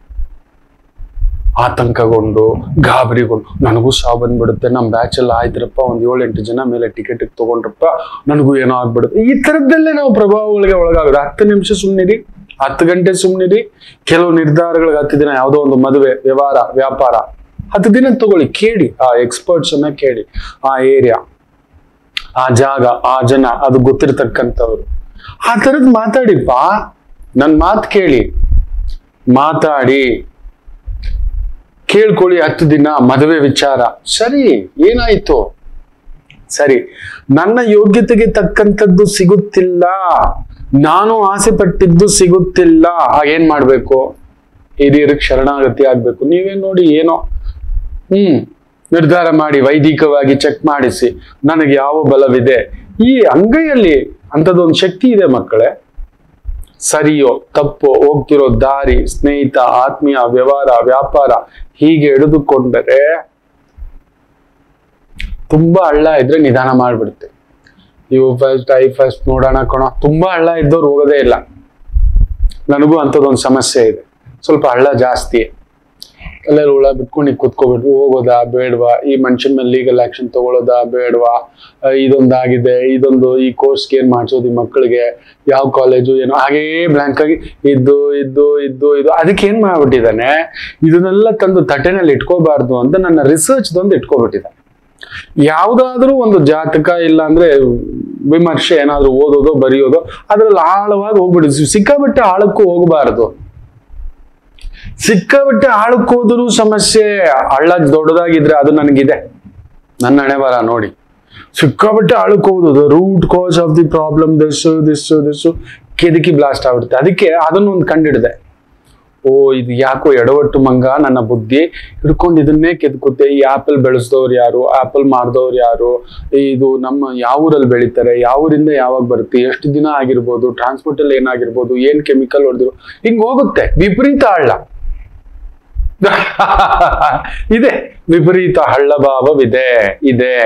ಆತಂಕಗೊಂಡು ಗಾಬರಿಗೊಂಡು ನನಗೂ ಸಾವು ಬಂದ್ಬಿಡುತ್ತೆ ನಮ್ಮ ಬ್ಯಾಚ್ ಎಲ್ಲ ಆಯ್ತ್ರಪ್ಪ ಒಂದ್ ಏಳೆಂಟು ಜನ ಮೇಲೆ ಟಿಕೆಟ್ ತಗೊಂಡ್ರಪ್ಪ ನನಗೂ ಏನೋ ಆಗ್ಬಿಡುತ್ತೆ ಈ ತರದ್ದಲ್ಲೇ ನಾವು ಪ್ರಭಾವಗಳಿಗೆ ಒಳಗಾಗೋದು ಹತ್ತು ನಿಮಿಷ ಸುಮ್ಮನಿರಿ ಹತ್ತು ಗಂಟೆ ಸುಮ್ಮನಿರಿ ಕೆಲವು ನಿರ್ಧಾರಗಳಿಗೆ ಹತ್ತು ದಿನ ಯಾವುದೋ ಒಂದು ಮದುವೆ ವ್ಯವಹಾರ ವ್ಯಾಪಾರ ಹತ್ತು ದಿನ ತಗೊಳ್ಳಿ ಕೇಳಿ ಆ ಎಕ್ಸ್ಪರ್ಟ್ಸ್ ಅನ್ನ ಕೇಳಿ ಆ ಏರಿಯಾ ಆ ಜಾಗ ಆ ಜನ ಅದು ಗೊತ್ತಿರ್ತಕ್ಕಂಥವ್ರು ಆ ಥರದ್ ಮಾತಾಡಿಪ್ಪ ನನ್ ಮಾತು ಕೇಳಿ ಮಾತಾಡಿ ಕೇಳ್ಕೊಳ್ಳಿ ಹತ್ತು ದಿನ ಮದುವೆ ವಿಚಾರ ಸರಿ ಏನಾಯ್ತು ಸರಿ ನನ್ನ ಯೋಗ್ಯತೆಗೆ ತಕ್ಕಂಥದ್ದು ಸಿಗುತ್ತಿಲ್ಲ ನಾನು ಆಸೆ ಪಟ್ಟಿದ್ದು ಸಿಗುತ್ತಿಲ್ಲ ಏನ್ ಮಾಡ್ಬೇಕು ಹಿರಿಯರಿಗೆ ಶರಣಾಗತಿ ಆಗ್ಬೇಕು ನೀವೇ ನೋಡಿ ಏನೋ ಹ್ಮ್ ನಿರ್ಧಾರ ಮಾಡಿ ವೈದಿಕವಾಗಿ ಚೆಕ್ ಮಾಡಿಸಿ ನನಗೆ ಯಾವ ಬಲವಿದೆ ಈ ಅಂಗೈಯಲ್ಲಿ ಅಂಥದ್ದೊಂದು ಶಕ್ತಿ ಇದೆ ಮಕ್ಕಳೇ ಸರಿಯೋ ತಪ್ಪೋ ಹೋಗ್ತಿರೋ ದಾರಿ ಸ್ನೇಹಿತ ಆತ್ಮೀಯ ವ್ಯವಹಾರ ವ್ಯಾಪಾರ ಹೀಗೆ ಹಿಡಿದುಕೊಂಡರೆ ತುಂಬಾ ಹಳ್ಳ ಇದ್ರೆ ನಿಧಾನ ಮಾಡ್ಬಿಡುತ್ತೆ ಇವು ಫಸ್ಟ್ ಐ ಫಸ್ಟ್ ನೋಡೋಣ ಕಣೋ ತುಂಬಾ ಹಳ್ಳ ಇದ್ದವ್ರು ಹೋಗೋದೇ ಇಲ್ಲ ನನಗೂ ಅಂಥದ್ದೊಂದು ಸಮಸ್ಯೆ ಇದೆ ಸ್ವಲ್ಪ ಹಳ್ಳ ಜಾಸ್ತಿ ಎಲ್ಲರೂ ಹುಳ ಬಿಟ್ಕೊಂಡು ಈಗ ಕುತ್ಕೋಬಿಟ್ರು ಹೋಗೋದಾ ಬೇಡವಾ ಈ ಮನುಷ್ಯನ ಮೇಲೆ ಲೀಗಲ್ ಆಕ್ಷನ್ ತಗೊಳ್ಳೋದಾ ಬೇಡವಾ ಇದೊಂದಾಗಿದೆ ಇದೊಂದು ಈ ಕೋರ್ಸ್ಗೆ ಏನ್ ಮಾಡ್ಸೋದು ಈ ಮಕ್ಕಳಿಗೆ ಯಾವ ಕಾಲೇಜು ಏನೋ ಹಾಗೇ ಬ್ಲಾಂಕ್ ಆಗಿ ಇದ್ದು ಇದ್ದು ಇದ್ದು ಇದು ಅದಕ್ಕೆ ಏನ್ ಮಾಡ್ಬಿಟ್ಟಿದ್ದಾನೆ ಇದನ್ನೆಲ್ಲ ತಂದು ತಟ್ಟೆನಲ್ಲಿ ಇಟ್ಕೋಬಾರ್ದು ಅಂತ ನನ್ನ ರಿಸರ್ಚ್ದೊಂದು ಇಟ್ಕೋಬಿಟ್ಟಿದ್ದಾನೆ ಯಾವ್ದಾದ್ರೂ ಒಂದು ಜಾತಕ ಇಲ್ಲ ಅಂದ್ರೆ ವಿಮರ್ಶೆ ಏನಾದ್ರೂ ಓದೋದು ಬರೆಯೋದು ಅದ್ರಲ್ಲಿ ಆಳವಾಗಿ ಹೋಗ್ಬಿಡಿ ಸಿಕ್ಕಾಬಟ್ಟೆ ಆಳಕ್ಕೂ ಹೋಗಬಾರದು ಸಿಕ್ಕಾಬಟ್ಟೆ ಆಳಕ್ಕೆ ಹೋದರೂ ಸಮಸ್ಯೆ ಹಳ್ಳ ದೊಡ್ಡದಾಗಿದ್ರೆ ಅದು ನನಗಿದೆ ನನ್ನ ಹಣೆ ಬರ ನೋಡಿ ಸಿಕ್ಕಾಬಟ್ಟೆ ಆಳಕ್ಕೆ ಹೋಗುದು root cause of the problem this this this ಕೆದಕಿ ಬ್ಲಾಸ್ಟ್ ಆಗ್ಬಿಡುತ್ತೆ ಅದಕ್ಕೆ ಅದನ್ನೊಂದು ಕಂಡಿಡಿದೆ ಓ ಇದು ಯಾಕೋ ಎಡವಟ್ಟು ಮಂಗ ನನ್ನ ಬುದ್ಧಿ ಹಿಡ್ಕೊಂಡು ಇದನ್ನೇ ಕೆದ್ಕುತ್ತೆ ಈ ಆಪಲ್ ಬೆಳೆಸಿದವ್ರು ಯಾರು ಆಪಲ್ ಮಾರ್ದವ್ರು ಯಾರು ಇದು ನಮ್ಮ ಯಾವ ಊರಲ್ಲಿ ಬೆಳಿತಾರೆ ಯಾವ ಊರಿಂದ ಯಾವಾಗ ಬರುತ್ತೆ ಎಷ್ಟು ದಿನ ಆಗಿರ್ಬೋದು ಟ್ರಾನ್ಸ್ಪೋರ್ಟ್ ಅಲ್ಲಿ ಏನಾಗಿರ್ಬೋದು ಏನ್ ಕೆಮಿಕಲ್ ಹೊಡೆದಿರೋ ಹಿಂಗ್ ಹೋಗುತ್ತೆ ವಿಪರೀತ ಹಳ್ಳ ಇದೆ ವಿಪರೀತ ಹಳ್ಳ ಭಾವವಿದೆ ಇದೆ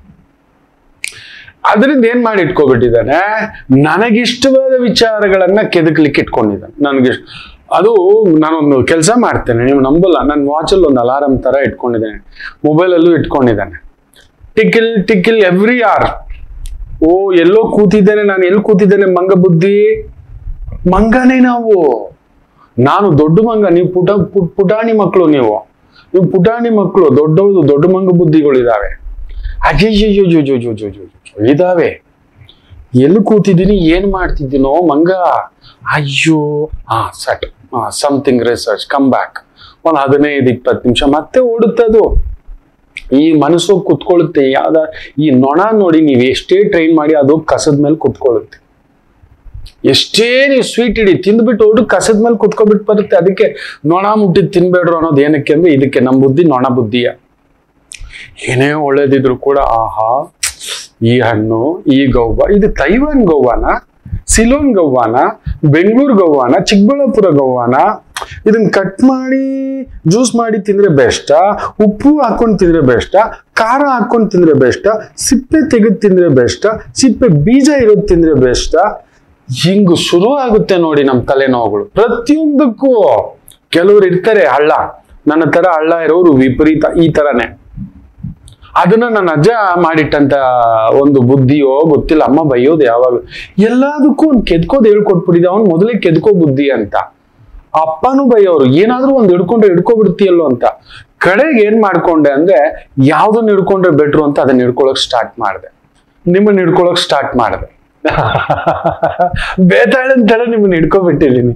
ಅದರಿಂದ ಏನ್ ಮಾಡಿ ಇಟ್ಕೊಬಿಟ್ಟಿದ್ದಾನೆ ನನಗಿಷ್ಟವಾದ ವಿಚಾರಗಳನ್ನ ಕೆದಕ್ಲಿಕ್ಕೆ ಇಟ್ಕೊಂಡಿದ್ದಾನೆ ನನಗಿಷ್ಟ ಅದು ನಾನೊಂದು ಕೆಲಸ ಮಾಡ್ತೇನೆ ನೀವು ನಂಬಲ್ಲ ನನ್ನ ವಾಚಲ್ಲಿ ಒಂದು ಅಲಾರಂ ತರ ಇಟ್ಕೊಂಡಿದ್ದೇನೆ ಮೊಬೈಲಲ್ಲೂ ಇಟ್ಕೊಂಡಿದ್ದಾನೆ ಟಿಕಿಲ್ ಟಿಕಿಲ್ ಎವ್ರಿ ಆರ್ ಓ ಎಲ್ಲೋ ಕೂತಿದ್ದೇನೆ ನಾನು ಎಲ್ಲಿ ಕೂತಿದ್ದೇನೆ ಮಂಗ ಬುದ್ಧಿ ಮಂಗನೇ ನಾವು ನಾನು ದೊಡ್ಡ ಮಂಗ ನೀವು ಪುಟ ಪುಟ್- ಪುಟಾಣಿ ಮಕ್ಕಳು ನೀವು ನೀವು ಪುಟಾಣಿ ಮಕ್ಕಳು ದೊಡ್ಡವುದು ದೊಡ್ಡ ಮಂಗ ಬುದ್ಧಿಗಳಿದಾವೆ ಅಜ್ಜಯ್ಯೋ ಇದಾವೆ ಎಲ್ಲಿ ಕೂತಿದ್ದೀನಿ ಏನ್ ಮಾಡ್ತಿದ್ದೀನೋ ಮಂಗ ಅಯ್ಯೋ ಹಾ ಸಟ್ ಹಾ ಸಮಥಿಂಗ್ ರಿಸರ್ಚ್ ಕಮ್ ಬ್ಯಾಕ್ ಒಂದು ಹದಿನೈದು ಇಪ್ಪತ್ತು ನಿಮಿಷ ಮತ್ತೆ ಓಡುತ್ತದು ಈ ಮನಸ್ಸು ಕುತ್ಕೊಳ್ಳುತ್ತೆ ಯಾವ್ದ ಈ ನೊಣ ನೋಡಿ ನೀವು ಎಷ್ಟೇ ಟ್ರೈನ್ ಮಾಡಿ ಅದು ಕಸದ ಮೇಲೆ ಕುತ್ಕೊಳ್ಳುತ್ತೆ ಎಷ್ಟೇ ನೀವು ಸ್ವೀಟ್ ಇಡಿ ತಿಂದ್ಬಿಟ್ಟು ಹೊಡು ಕಸದ ಮೇಲೆ ಕುತ್ಕೊಬಿಟ್ಟು ಬರುತ್ತೆ ಅದಕ್ಕೆ ನೊಣ ಮುಟ್ಟಿದ್ ತಿನ್ಬೇಡ್ರು ಅನ್ನೋದು ಏನಕ್ಕೆ ಅಂದ್ರೆ ಇದಕ್ಕೆ ನಮ್ಮ ಬುದ್ಧಿ ನೊಣ ಬುದ್ಧಿಯ ಏನೇ ಒಳ್ಳೇದಿದ್ರು ಕೂಡ ಆಹಾ ಈ ಹಣ್ಣು ಈ ಗೌವ ಇದು ತೈವಾನ್ ಗೌವಾನ ಸಿಲೋನ್ ಗೌವಾನ ಬೆಂಗಳೂರು ಗೌವಾನ ಚಿಕ್ಕಬಳ್ಳಾಪುರ ಗೌವಾನ ಇದನ್ನ ಕಟ್ ಮಾಡಿ ಜ್ಯೂಸ್ ಮಾಡಿ ತಿಂದ್ರೆ ಬೆಸ್ಟಾ ಉಪ್ಪು ಹಾಕೊಂಡು ತಿಂದ್ರೆ ಬೆಸ್ಟಾ ಖಾರ ಹಾಕೊಂಡು ತಿಂದ್ರೆ ಬೆಸ್ಟಾ ಸಿಪ್ಪೆ ತೆಗೆದು ತಿಂದ್ರೆ ಬೆಸ್ಟಾ ಸಿಪ್ಪೆ ಬೀಜ ಇರೋದು ತಿಂದ್ರೆ ಬೆಸ್ಟಾ ಹಿಂಗ್ ಶುರು ಆಗುತ್ತೆ ನೋಡಿ ನಮ್ಮ ತಲೆನೋವುಗಳು ಪ್ರತಿಯೊಂದಕ್ಕೂ ಕೆಲವ್ರು ಇರ್ತಾರೆ ಹಳ್ಳ ನನ್ನ ತರ ಹಳ್ಳ ಇರೋರು ವಿಪರೀತ ಈ ತರನೇ ಅದನ್ನ ನನ್ನ ಅಜ್ಜ ಮಾಡಿಟ್ಟಂತ ಒಂದು ಬುದ್ಧಿಯೋ ಗೊತ್ತಿಲ್ಲ ಅಮ್ಮ ಬೈಯೋದು ಯಾವಾಗ ಎಲ್ಲದಕ್ಕೂ ಒಂದು ಕೆದ್ಕೋದ್ ಹೇಳ್ಕೊಟ್ಬಿಟ್ಟಿದೆ ಅವ್ನು ಮೊದಲೇ ಕೆದ್ಕೋ ಬುದ್ಧಿ ಅಂತ ಅಪ್ಪನೂ ಬೈಯೋರು ಏನಾದ್ರೂ ಒಂದ್ ಹಿಡ್ಕೊಂಡ್ರೆ ಹಿಡ್ಕೊಬಿಡ್ತೀಯಲ್ಲೋ ಅಂತ ಕಡೆಗೆ ಏನ್ ಮಾಡ್ಕೊಂಡೆ ಅಂದ್ರೆ ಯಾವ್ದನ್ನ ಹಿಡ್ಕೊಂಡ್ರೆ ಬೆಟ್ರು ಅಂತ ಅದನ್ನ ಹಿಡ್ಕೊಳಕ್ ಸ್ಟಾರ್ಟ್ ಮಾಡಿದೆ ನಿಮ್ಮನ್ನ ಹಿಡ್ಕೊಳಕ್ ಸ್ಟಾರ್ಟ್ ಮಾಡಿದೆ ಬೇತಾಳ ಅಂತಾಳ ನಿಮ್ಮನ್ನ ಹಿಡ್ಕೊಬಿಟ್ಟಿದ್ದೀನಿ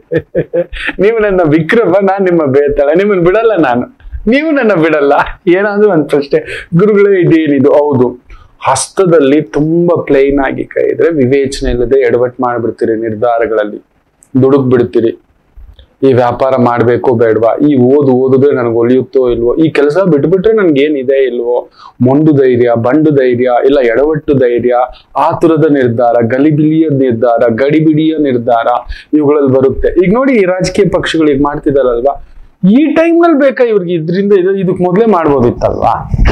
ನೀವು ನನ್ನ ವಿಕ್ರಮ ನಾನ್ ನಿಮ್ಮ ಬೇತಾಳ ನಿಮ್ಮನ್ನ ಬಿಡಲ್ಲ ನಾನು ನೀವು ನನ್ನ ಬಿಡಲ್ಲ ಏನಾದ್ರೂ ಒಂದು ಪ್ರಶ್ನೆ ಗುರುಗಳೇ ಇದೇನಿದು ಹೌದು ಹಸ್ತದಲ್ಲಿ ತುಂಬಾ ಪ್ಲೈನ್ ಆಗಿ ಕೈ ಇದ್ರೆ ವಿವೇಚನೆ ಇಲ್ಲದೆ ಎಡವಟ್ ಮಾಡ್ಬಿಡ್ತೀರಿ ನಿರ್ಧಾರಗಳಲ್ಲಿ ದುಡುಕ್ ಬಿಡ್ತೀರಿ ಈ ವ್ಯಾಪಾರ ಮಾಡ್ಬೇಕು ಬೇಡವಾ ಈ ಓದು ಓದಿದ್ರೆ ನನಗೆ ಒಲಿಯುತ್ತೋ ಇಲ್ವೋ ಈ ಕೆಲಸ ಬಿಟ್ಬಿಟ್ರೆ ನನ್ಗೆ ಏನಿದೆ ಇಲ್ವೋ ಮೊಂಡು ಧೈರ್ಯ ಬಂಡು ಧೈರ್ಯ ಇಲ್ಲ ಎಡವಟ್ಟು ಧೈರ್ಯ ಆತುರದ ನಿರ್ಧಾರ ಗಲಿಬಿಲಿಯ ನಿರ್ಧಾರ ಗಡಿಬಿಡಿಯ ನಿರ್ಧಾರ ಇವುಗಳಲ್ಲಿ ಬರುತ್ತೆ ಈಗ ನೋಡಿ ಈ ರಾಜಕೀಯ ಪಕ್ಷಗಳು ಈಗ ಮಾಡ್ತಿದಾರಲ್ವಾ ಈ ಟೈಮ್ ನಲ್ಲಿ ಬೇಕಾ ಇವ್ರಿಗೆ ಇದ್ರಿಂದ ಇದು ಇದಕ್ ಮೊದಲೇ ಮಾಡ್ಬೋದಿತ್ತಲ್ವಾ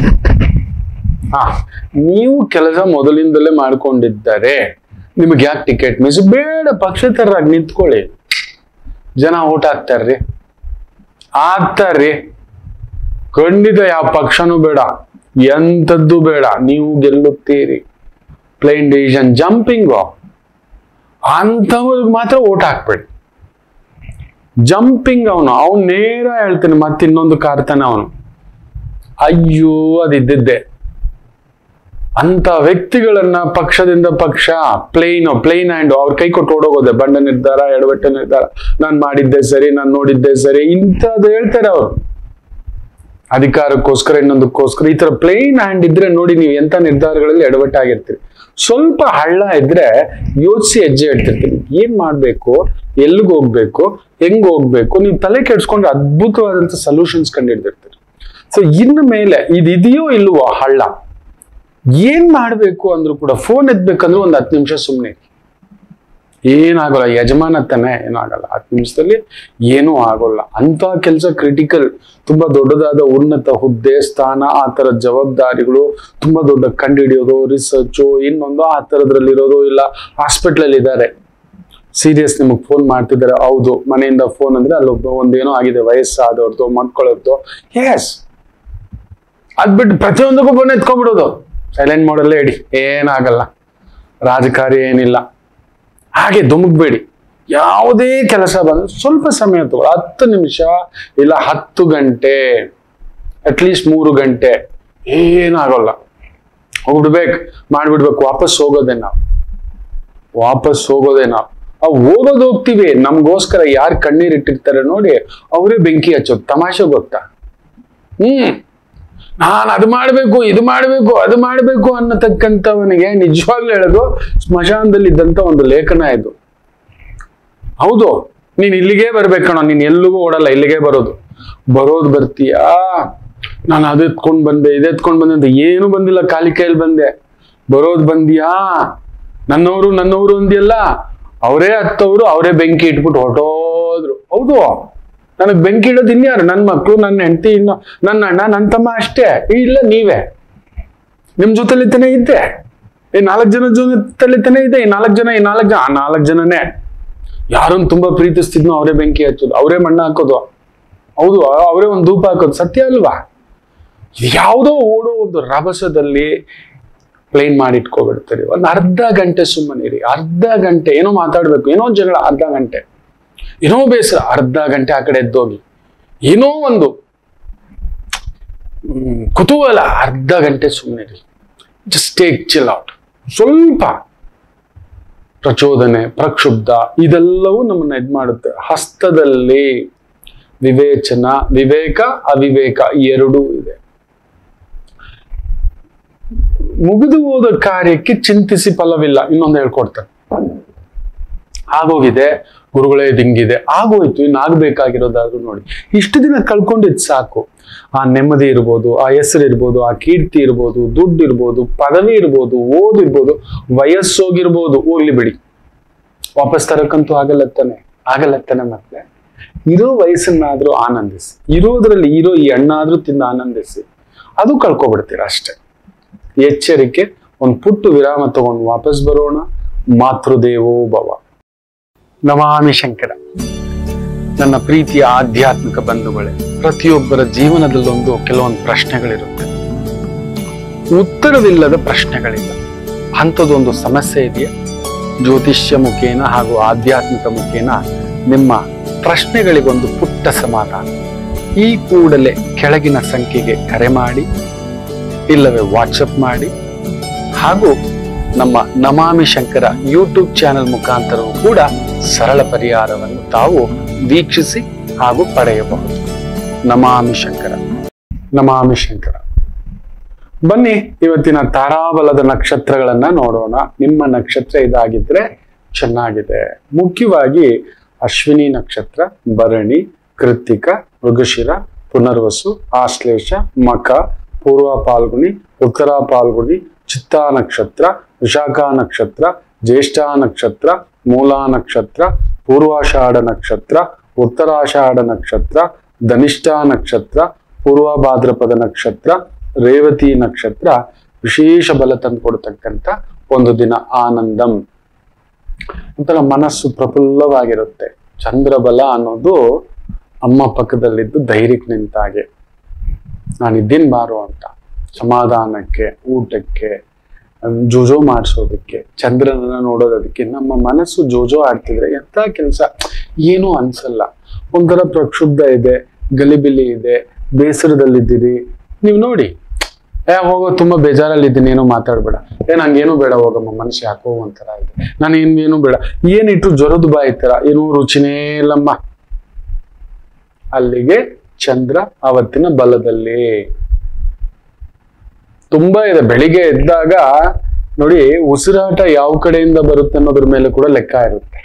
ಹಾ ನೀವು ಕೆಲಸ ಮೊದಲಿಂದಲೇ ಮಾಡ್ಕೊಂಡಿದ್ದರೆ ನಿಮ್ಗೆ ಯಾಕೆ ಟಿಕೆಟ್ ಮಿಸ್ ಬೇಡ ಪಕ್ಷೇತರರಾಗಿ ನಿಂತ್ಕೊಳ್ಳಿ ಜನ ಓಟ್ ಹಾಕ್ತಾರ್ರಿ ಆಗ್ತಾರ್ರಿ ಖಂಡಿತ ಯಾವ ಪಕ್ಷನೂ ಬೇಡ ಎಂಥದ್ದು ಬೇಡ ನೀವು ಗೆಲ್ಲುತ್ತೀರಿ ಪ್ಲೇನ್ ಡಿಸಿಷನ್ ಜಂಪಿಂಗು ಅಂಥವ್ರಿಗೆ ಮಾತ್ರ ಓಟ್ ಹಾಕ್ಬೇಡಿ ಜಂಪಿಂಗ್ ಅವನು ಅವ್ನು ನೇರ ಹೇಳ್ತಾನೆ ಮತ್ತೆ ಇನ್ನೊಂದು ಕಾರ್ತಾನೆ ಅವನು ಅಯ್ಯೋ ಅದಿದ್ದಿದ್ದೆ ಅಂತ ವ್ಯಕ್ತಿಗಳನ್ನ ಪಕ್ಷದಿಂದ ಪಕ್ಷ ಪ್ಲೇನ್ ಪ್ಲೇನ್ ಹ್ಯಾಂಡ್ ಅವ್ರ ಕೈ ಕೊಟ್ಟು ಓಡೋಗೋದೆ ಬಂಡ ನಿರ್ಧಾರ ಎಡವಟ್ಟ ನಿರ್ಧಾರ ನಾನ್ ಮಾಡಿದ್ದೆ ಸರಿ ನಾನ್ ನೋಡಿದ್ದೆ ಸರಿ ಇಂಥದ್ದು ಹೇಳ್ತಾರೆ ಅವರು ಅಧಿಕಾರಕ್ಕೋಸ್ಕರ ಇನ್ನೊಂದಕ್ಕೋಸ್ಕರ ಈ ತರ ಪ್ಲೇನ್ ಹ್ಯಾಂಡ್ ಇದ್ರೆ ನೋಡಿ ನೀವು ಎಂತ ನಿರ್ಧಾರಗಳಲ್ಲಿ ಎಡವಟ್ಟಾಗಿರ್ತೀರಿ ಸ್ವಲ್ಪ ಹಳ್ಳ ಇದ್ರೆ ಯೋಚಿಸಿ ಹೆಜ್ಜೆ ಇಡ್ತಿರ್ತೀರಿ ಏನ್ ಮಾಡ್ಬೇಕು ಎಲ್ಲಿಗೆ ಹೋಗ್ಬೇಕು ಹೆಂಗ್ ಹೋಗ್ಬೇಕು ನೀವು ತಲೆ ಕೆಡ್ಸ್ಕೊಂಡು ಅದ್ಭುತವಾದಂತ ಸೊಲ್ಯೂಷನ್ಸ್ ಕಂಡಿಡ್ದಿರ್ತೀರಿ ಸೊ ಇನ್ನು ಮೇಲೆ ಇದಿದೆಯೋ ಇಲ್ವೋ ಹಳ್ಳ ಏನ್ ಮಾಡ್ಬೇಕು ಅಂದ್ರೂ ಕೂಡ ಫೋನ್ ಎತ್ಬೇಕಂದ್ರೆ ಒಂದು ಹತ್ತು ನಿಮಿಷ ಸುಮ್ಮನೆ ಏನಾಗಲ್ಲ ಯಜಮಾನ ತಾನೆ ಏನಾಗಲ್ಲ ಹತ್ತು ನಿಮಿಷದಲ್ಲಿ ಏನೂ ಆಗೋಲ್ಲ ಅಂತ ಕೆಲಸ ಕ್ರಿಟಿಕಲ್ ತುಂಬಾ ದೊಡ್ಡದಾದ ಉನ್ನತ ಹುದ್ದೆ ಸ್ಥಾನ ಆ ತರ ಜವಾಬ್ದಾರಿಗಳು ತುಂಬಾ ದೊಡ್ಡ ಕಂಡುಹಿಡಿಯೋದು ರಿಸರ್ಚು ಇನ್ನೊಂದು ಆ ತರದ್ರಲ್ಲಿರೋದು ಇಲ್ಲ ಹಾಸ್ಪಿಟ್ಲಲ್ಲಿ ಇದ್ದಾರೆ ಸೀರಿಯಸ್ ನಿಮಗೆ ಫೋನ್ ಮಾಡ್ತಿದ್ದಾರೆ ಹೌದು ಮನೆಯಿಂದ ಫೋನ್ ಅಂದ್ರೆ ಅಲ್ಲೊಬ್ಬ ಒಂದೇನೋ ಆಗಿದೆ ವಯಸ್ಸಾದವ್ರದ್ದು ಮಕ್ಕಳದ್ದು ಎಸ್ ಅದ್ ಬಿಟ್ಟು ಪ್ರತಿಯೊಂದಕ್ಕೂ ಫೋನ್ ಎತ್ಕೊಂಡ್ಬಿಡೋದು ಸೈಲೆಂಟ್ ಮಾಡಲ್ಲೇ ಇಡಿ ಏನಾಗಲ್ಲ ರಾಜಕಾರಿ ಏನಿಲ್ಲ ಹಾಗೆ ಧುಮುಕ್ಬೇಡಿ ಯಾವುದೇ ಕೆಲಸ ಬಂದ್ರೆ ಸ್ವಲ್ಪ ಸಮಯ ತಗೊಳ್ಳಿ ಹತ್ತು ನಿಮಿಷ ಇಲ್ಲ ಹತ್ತು ಗಂಟೆ ಅಟ್ಲೀಸ್ಟ್ ಮೂರು ಗಂಟೆ ಏನಾಗಲ್ಲ ಹೋಗ್ಬಿಡ್ಬೇಕು ಮಾಡ್ಬಿಡ್ಬೇಕು ವಾಪಸ್ ಹೋಗೋದೇ ನಾವು ವಾಪಸ್ ಹೋಗೋದೇ ನಾವು ಆ ಹೋಗೋದು ಹೋಗ್ತೀವಿ ನಮ್ಗೋಸ್ಕರ ಯಾರು ಕಣ್ಣೀರಿಟ್ಟಿರ್ತಾರೆ ನೋಡಿ ಅವರೇ ಬೆಂಕಿ ಹಚ್ಚೋದು ತಮಾಷೆ ಗೊತ್ತಾ ಹ್ಮ್ ನಾನು ಅದು ಮಾಡಬೇಕು ಇದು ಮಾಡಬೇಕು ಅದು ಮಾಡಬೇಕು ಅನ್ನತಕ್ಕಂಥವನಿಗೆ ನಿಜವಾಗ್ಲೂ ಹೇಳೋದು ಸ್ಮಶಾನದಲ್ಲಿ ಇದ್ದಂತ ಒಂದು ಲೇಖನ ಇದು ಹೌದು ನೀನ್ ಇಲ್ಲಿಗೆ ಬರ್ಬೇಕಣ ನೀನ್ ಎಲ್ಲಿಗೂ ಓಡಲ್ಲ ಇಲ್ಲಿಗೆ ಬರೋದು ಬರೋದು ಬರ್ತೀಯಾ ನಾನು ಅದು ಎತ್ಕೊಂಡ್ ಬಂದೆ ಇದು ಎತ್ಕೊಂಡ್ ಬಂದೆ ಅಂತ ಏನು ಬಂದಿಲ್ಲ ಖಾಲಿ ಕೈಯಲ್ಲಿ ಬಂದೆ ಬರೋದು ಬಂದಿಯಾ ನನ್ನವರು ನನ್ನವರು ಅಂದಿಯಲ್ಲ ಅವರೇ ಹತ್ತವರು ಅವರೇ ಬೆಂಕಿ ಇಟ್ಬಿಟ್ಟು ಹೊರಟೋದ್ರು ಹೌದು ನನಗ್ ಬೆಂಕಿ ಇಡೋದು ಇನ್ಯಾರು ನನ್ನ ಮಕ್ಕಳು ನನ್ನ ಹೆಂಡತಿ ಇನ್ನು ನನ್ನ ಅಣ್ಣ ನನ್ನ ತಮ್ಮ ಅಷ್ಟೇ ಇಲ್ಲ ನೀವೇ ನಿಮ್ ಜೊತೆಲಿ ತಾನೇ ಇದ್ದೆ ಈ ನಾಲ್ಕು ಜನ ಜೊತೆಲಿ ತಾನೇ ಇದೆ ಈ ನಾಲ್ಕು ಜನ ಈ ನಾಲ್ಕು ಜನ ಆ ನಾಲ್ಕು ಜನನೇ ಯಾರನ್ನ ತುಂಬಾ ಪ್ರೀತಿಸ್ತಿದ್ನೋ ಅವರೇ ಬೆಂಕಿ ಹಚ್ಚೋದು ಅವರೇ ಮಣ್ಣ ಹಾಕೋದು ಹೌದು ಅವರೇ ಒಂದು ಧೂಪ ಹಾಕೋದು ಸತ್ಯ ಅಲ್ವಾ ಯಾವುದೋ ಓಡೋ ಒಂದು ರಭಸದಲ್ಲಿ ಪ್ಲೇನ್ ಮಾಡಿ ಇಟ್ಕೊಬಿಡ್ತೀರಿ ಒಂದು ಅರ್ಧ ಗಂಟೆ ಸುಮ್ಮನಿರಿ ಅರ್ಧ ಗಂಟೆ ಏನೋ ಮಾತಾಡ್ಬೇಕು ಏನೋ ಒಂದ್ ಜಗಳ ಅರ್ಧ ಗಂಟೆ ಏನೋ ಬೇಸರ ಅರ್ಧ ಗಂಟೆ ಆ ಕಡೆ ಎದ್ದೋಗಿ ಏನೋ ಒಂದು ಹ್ಮ್, ಕುತೂಹಲ ಅರ್ಧ ಗಂಟೆ ಸುಮ್ಮನಿರಿ ಜಸ್ಟ್ ಟೇಕ್ ಚಿಲ್ ಔಟ್ ಸ್ವಲ್ಪ ಪ್ರಚೋದನೆ ಪ್ರಕ್ಷುಬ್ಧ ಇದೆಲ್ಲವೂ ನಮ್ಮನ್ನ ಇದ್ ಮಾಡುತ್ತೆ ಹಸ್ತದಲ್ಲಿ ವಿವೇಚನ ವಿವೇಕ ಅವಿವೇಕ ಎರಡೂ ಇದೆ ಮುಗಿದು ಹೋದ ಕಾರ್ಯಕ್ಕೆ ಚಿಂತಿಸಿ ಫಲವಿಲ್ಲ ಇನ್ನೊಂದು ಹೇಳ್ಕೊಡ್ತಾರೆ ಆಗೋಗಿದೆ ಗುರುಗಳೇ ದಿಂಗಿದೆ ಆಗೋಯ್ತು ಇನ್ನು ಆಗ್ಬೇಕಾಗಿರೋದಾದ್ರು ನೋಡಿ ಇಷ್ಟು ದಿನ ಕಳ್ಕೊಂಡಿದ್ ಸಾಕು ಆ ನೆಮ್ಮದಿ ಇರ್ಬೋದು ಆ ಹೆಸರು ಇರ್ಬೋದು ಆ ಕೀರ್ತಿ ಇರ್ಬೋದು ದುಡ್ಡು ಇರ್ಬೋದು ಪದವಿ ಇರ್ಬೋದು ಓದು ಇರ್ಬೋದು ವಯಸ್ಸೋಗಿರ್ಬೋದು ಹೋಗ್ಲಿ ಬಿಡಿ ವಾಪಸ್ ತರಕ್ಕಂತೂ ಆಗಲ್ಲ ತಾನೆ ಆಗಲ್ಲ ತಾನೆ ಮತ್ತೆ ಇರೋ ವಯಸ್ಸನ್ನಾದ್ರೂ ಆನಂದಿಸಿ ಇರೋದ್ರಲ್ಲಿ ಇರೋ ಈ ಹಣ್ಣಾದ್ರೂ ತಿಂದು ಆನಂದಿಸಿ ಅದು ಕಳ್ಕೊಬಿಡ್ತೀರ ಅಷ್ಟೇ ಎಚ್ಚರಿಕೆ ಒಂದು ಪುಟ್ಟು ವಿರಾಮ ತಗೊಂಡು ವಾಪಸ್ ಬರೋಣ ಮಾತೃದೇವೋ ಭವ ನಮಾಮಿ ಶಂಕರ ನನ್ನ ಪ್ರೀತಿಯ ಆಧ್ಯಾತ್ಮಿಕ ಬಂಧುಗಳೇ ಪ್ರತಿಯೊಬ್ಬರ ಜೀವನದಲ್ಲೊಂದು ಕೆಲವೊಂದು ಪ್ರಶ್ನೆಗಳಿರುತ್ತೆ ಉತ್ತರವಿಲ್ಲದ ಪ್ರಶ್ನೆಗಳಿಲ್ಲ ಅಂಥದ್ದೊಂದು ಸಮಸ್ಯೆ ಇದೆಯಾ ಜ್ಯೋತಿಷ್ಯ ಮುಖೇನ ಹಾಗೂ ಆಧ್ಯಾತ್ಮಿಕ ಮುಖೇನ ನಿಮ್ಮ ಪ್ರಶ್ನೆಗಳಿಗೊಂದು ಪುಟ್ಟ ಸಮಾಧಾನ ಈ ಕೂಡಲೇ ಕೆಳಗಿನ ಸಂಖ್ಯೆಗೆ ಕರೆ ಮಾಡಿ ಇಲ್ಲವೇ ವಾಟ್ಸಪ್ ಮಾಡಿ ಹಾಗೂ ನಮ್ಮ ನಮಾಮಿ ಶಂಕರ ಯೂಟ್ಯೂಬ್ ಚಾನೆಲ್ ಮುಖಾಂತರವೂ ಕೂಡ ಸರಳ ಪರಿಹಾರವನ್ನು ತಾವು ವೀಕ್ಷಿಸಿ ಹಾಗೂ ಪಡೆಯಬಹುದು ನಮಾಮಿ ಶಂಕರ ನಮಾಮಿ ಶಂಕರ ಬನ್ನಿ ಇವತ್ತಿನ ತಾರಾಬಲದ ನಕ್ಷತ್ರಗಳನ್ನ ನೋಡೋಣ ನಿಮ್ಮ ನಕ್ಷತ್ರ ಇದಾಗಿದ್ರೆ ಚೆನ್ನಾಗಿದೆ ಮುಖ್ಯವಾಗಿ ಅಶ್ವಿನಿ ನಕ್ಷತ್ರ ಭರಣಿ ಕೃತ್ತಿಕ ಮೃಗಶಿರ ಪುನರ್ವಸು ಆಶ್ಲೇಷ ಮಖ ಪೂರ್ವ ಪಾಲ್ಗುಣಿ ಉತ್ತರ ಪಾಲ್ಗುಣಿ ಚಿತ್ತಾ ನಕ್ಷತ್ರ ವಿಶಾಖ ನಕ್ಷತ್ರ ಜ್ಯೇಷ್ಠ ನಕ್ಷತ್ರ ಮೂಲಾ ನಕ್ಷತ್ರ ಪೂರ್ವಾಷಾಢ ನಕ್ಷತ್ರ ಉತ್ತರಾಷಾಢ ನಕ್ಷತ್ರ ಧನಿಷ್ಠ ನಕ್ಷತ್ರ ಪೂರ್ವ ಭಾದ್ರಪದ ನಕ್ಷತ್ರ ರೇವತಿ ನಕ್ಷತ್ರ ವಿಶೇಷ ಬಲ ತಂದುಕೊಡ್ತಕ್ಕಂಥ ಒಂದು ದಿನ ಆನಂದಂ ಒಂಥರ ಮನಸ್ಸು ಪ್ರಫುಲ್ಲವಾಗಿರುತ್ತೆ ಚಂದ್ರಬಲ ಅನ್ನೋದು ಅಮ್ಮ ಪಕ್ಕದಲ್ಲಿದ್ದು ಧೈರ್ಯಕ್ಕೆ ನಿಂತಾಗೆ ನಾನು ಇದ್ದೀನಿ ಬಾರೋ ಅಂತ ಸಮಾಧಾನಕ್ಕೆ ಊಟಕ್ಕೆ ಅಹ್, ಜೋಜೋ ಮಾಡಿಸೋದಕ್ಕೆ ಚಂದ್ರನನ್ನ ನೋಡೋದಕ್ಕೆ ನಮ್ಮ ಮನಸ್ಸು ಜೋಜೋ ಆಡ್ತಿದ್ರೆ ಎಂಥ ಕೆಲಸ ಏನೂ ಅನ್ಸಲ್ಲ ಒಂಥರ ಪ್ರಕ್ಷುಬ್ಧ ಇದೆ ಗಲಿಬಿಲಿ ಇದೆ ಬೇಸರದಲ್ಲಿದ್ದೀರಿ ನೀವು ನೋಡಿ ಏ ಹೋಗೋ ತುಂಬಾ ಬೇಜಾರಲ್ಲಿದ್ದೀನಿ ಏನೋ ಮಾತಾಡ್ಬೇಡ ಏ ನಂಗೇನು ಬೇಡ ಹೋಗಮ್ಮ ಮನಸ್ಸು ಯಾಕೋ ಒಂಥರ ಇದೆ ನಾನು ಏನ್ ಏನು ಬೇಡ ಏನಿಟ್ಟು ಜ್ವರದ ಬಾಯಿ ತರ ಏನೂ ರುಚಿನೇ ಇಲ್ಲಮ್ಮ ಅಲ್ಲಿಗೆ ಚಂದ್ರ ಅವತ್ತಿನ ಬಲದಲ್ಲಿ ತುಂಬಾ ಇದೆ ಬೆಳಿಗ್ಗೆ ಎದ್ದಾಗ ನೋಡಿ ಉಸಿರಾಟ ಯಾವ ಕಡೆಯಿಂದ ಬರುತ್ತೆ ಅನ್ನೋದ್ರ ಮೇಲೆ ಕೂಡ ಲೆಕ್ಕ ಇರುತ್ತೆ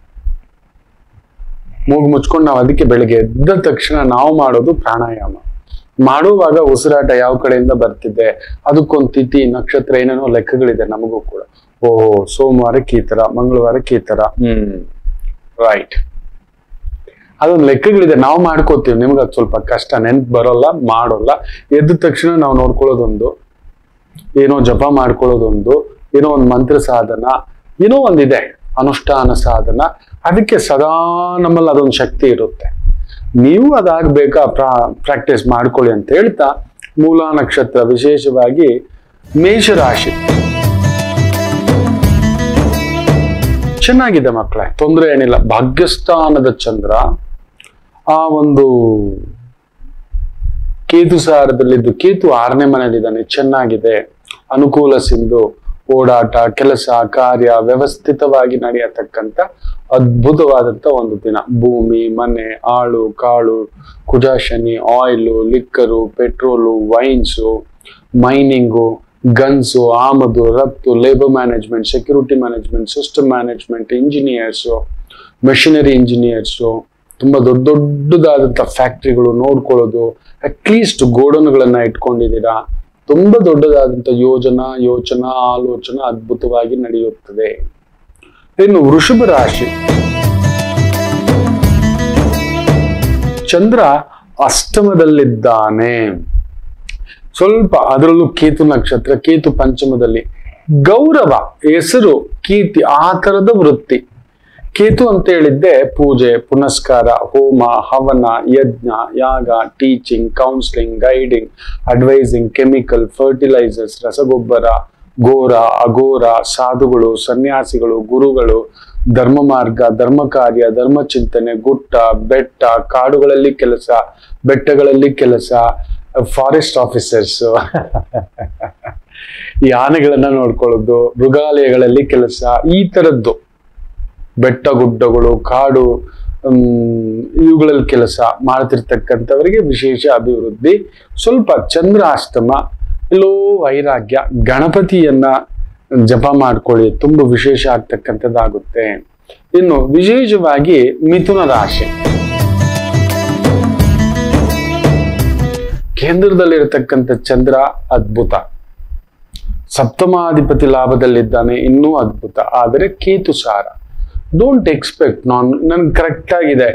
ಮೂಗು ಮುಚ್ಕೊಂಡು ನಾವು ಅದಕ್ಕೆ ಬೆಳಿಗ್ಗೆ ಎದ್ದ ತಕ್ಷಣ ನಾವು ಮಾಡೋದು ಪ್ರಾಣಾಯಾಮ ಮಾಡುವಾಗ ಉಸಿರಾಟ ಯಾವ ಕಡೆಯಿಂದ ಬರ್ತಿದೆ ಅದಕ್ಕೊಂದು ತಿಥಿ ನಕ್ಷತ್ರ ಏನೇನೋ ಲೆಕ್ಕಗಳಿದೆ ನಮಗೂ ಕೂಡ ಓಹೋ ಸೋಮವಾರಕ್ಕೆ ಈ ತರ ಮಂಗಳವಾರಕ್ಕೆ ಈ ತರ ಹ್ಮ್ ರೈಟ್ ಅದೊಂದು ಲೆಕ್ಕಗಳಿದೆ ನಾವು ಮಾಡ್ಕೋತೀವಿ ನಿಮ್ಗೆ ಅದು ಸ್ವಲ್ಪ ಕಷ್ಟ ನೆನ್ಪು ಬರೋಲ್ಲ ಮಾಡೋಲ್ಲ ಎದ್ದ ತಕ್ಷಣ ನಾವು ನೋಡ್ಕೊಳ್ಳೋದೊಂದು ಏನೋ ಜಪ ಮಾಡ್ಕೊಳ್ಳೋದೊಂದು ಏನೋ ಒಂದು ಮಂತ್ರ ಸಾಧನ ಏನೋ ಒಂದಿದೆ ಅನುಷ್ಠಾನ ಸಾಧನ ಅದಕ್ಕೆ ಸದಾ ನಮ್ಮಲ್ಲಿ ಅದೊಂದು ಶಕ್ತಿ ಇರುತ್ತೆ ನೀವು ಅದಾಗಬೇಕಾ ಪ್ರಾ ಪ್ರಾಕ್ಟೀಸ್ ಮಾಡ್ಕೊಳ್ಳಿ ಅಂತ ಹೇಳ್ತಾ ಮೂಲ ನಕ್ಷತ್ರ ವಿಶೇಷವಾಗಿ ಮೇಷರಾಶಿ ಚೆನ್ನಾಗಿದೆ ಮಕ್ಕಳೇ ತೊಂದರೆ ಏನಿಲ್ಲ ಭಾಗ್ಯಸ್ಥಾನದ ಚಂದ್ರ ಆ ಒಂದು ಕೇತು ಸಾರದಲ್ಲಿದ್ದು ಕೇತು ಆರನೇ ಮನೆಯಲ್ಲಿದ್ದಾನೆ ಚೆನ್ನಾಗಿದೆ ಅನುಕೂಲ ಸಿಂಧು ಓಡಾಟ ಕೆಲಸ ಕಾರ್ಯ ವ್ಯವಸ್ಥಿತವಾಗಿ ನಡೆಯತಕ್ಕಂತ ಅದ್ಭುತವಾದಂತ ಒಂದು ದಿನ ಭೂಮಿ ಮನೆ ಆಳು ಕಾಳು ಕುಜ ಶನಿ oil liquor petrol wines mining guns ಆಮದು ರಫ್ತು labour management security management system management engineers machinery engineers ತುಂಬಾ ದೊಡ್ಡ ದೊಡ್ಡದಾದಂಥ ಫ್ಯಾಕ್ಟ್ರಿಗಳು ನೋಡ್ಕೊಳ್ಳೋದು ಅಟ್ಲೀಸ್ಟ್ ಗೋಡನ್ಗಳನ್ನ ಇಟ್ಕೊಂಡಿದ್ದೀರಾ ತುಂಬಾ ದೊಡ್ಡದಾದಂಥ ಯೋಜನಾ ಯೋಚನಾ ಆಲೋಚನಾ ಅದ್ಭುತವಾಗಿ ನಡೆಯುತ್ತದೆ ಇನ್ನು ವೃಷಭ ರಾಶಿ ಚಂದ್ರ ಅಷ್ಟಮದಲ್ಲಿದ್ದಾನೆ ಸ್ವಲ್ಪ ಅದರಲ್ಲೂ ಕೇತು ನಕ್ಷತ್ರ ಕೇತು ಪಂಚಮದಲ್ಲಿ ಗೌರವ ಹೆಸರು ಕೀರ್ತಿ ಆ ತರದ ವೃತ್ತಿ ಕೇತು ಅಂತ ಹೇಳಿದ್ದೆ ಪೂಜೆ ಪುನಸ್ಕಾರ ಹೋಮ ಹವನ ಯಜ್ಞ ಯಾಗ teaching counselling guiding advising chemical fertilisers ರಸಗೊಬ್ಬರ ಘೋರ ಅಘೋರ ಸಾಧುಗಳು ಸನ್ಯಾಸಿಗಳು ಗುರುಗಳು ಧರ್ಮ ಮಾರ್ಗ ಧರ್ಮ ಕಾರ್ಯ ಧರ್ಮ ಚಿಂತನೆ ಗುಟ್ಟ ಬೆಟ್ಟ ಕಾಡುಗಳಲ್ಲಿ ಕೆಲಸ ಬೆಟ್ಟಗಳಲ್ಲಿ ಕೆಲಸ ಫಾರೆಸ್ಟ್ ಆಫೀಸರ್ಸ್ ಈ ಆನೆಗಳನ್ನ ನೋಡ್ಕೊಳ್ಳೋದು ಮೃಗಾಲಯಗಳಲ್ಲಿ ಕೆಲಸ ಈ ತರದ್ದು ಬೆಟ್ಟ ಗುಡ್ಡಗಳು ಕಾಡು ಹ್ಮ್, ಇವುಗಳಲ್ಲಿ ಕೆಲಸ ಮಾಡ್ತಿರ್ತಕ್ಕಂಥವರಿಗೆ ವಿಶೇಷ ಅಭಿವೃದ್ಧಿ ಸ್ವಲ್ಪ ಚಂದ್ರಾಷ್ಟಮ ಎಲ್ಲೋ ವೈರಾಗ್ಯ ಗಣಪತಿಯನ್ನ ಜಪ ಮಾಡ್ಕೊಳ್ಳಿ ತುಂಬಾ ವಿಶೇಷ ಆಗ್ತಕ್ಕಂಥದ್ದಾಗುತ್ತೆ ಇನ್ನು ವಿಶೇಷವಾಗಿ ಮಿಥುನ ರಾಶಿ ಕೇಂದ್ರದಲ್ಲಿರತಕ್ಕಂಥ ಚಂದ್ರ ಅದ್ಭುತ ಸಪ್ತಮಾಧಿಪತಿ ಲಾಭದಲ್ಲಿದ್ದಾನೆ ಇನ್ನೂ ಅದ್ಭುತ ಆದರೆ ಕೇತು ಸಾರ ಡೋಂಟ್ ಎಕ್ಸ್ಪೆಕ್ಟ್ ನಾನ್ ನನ್ಗೆ ಕರೆಕ್ಟ್ ಆಗಿದೆ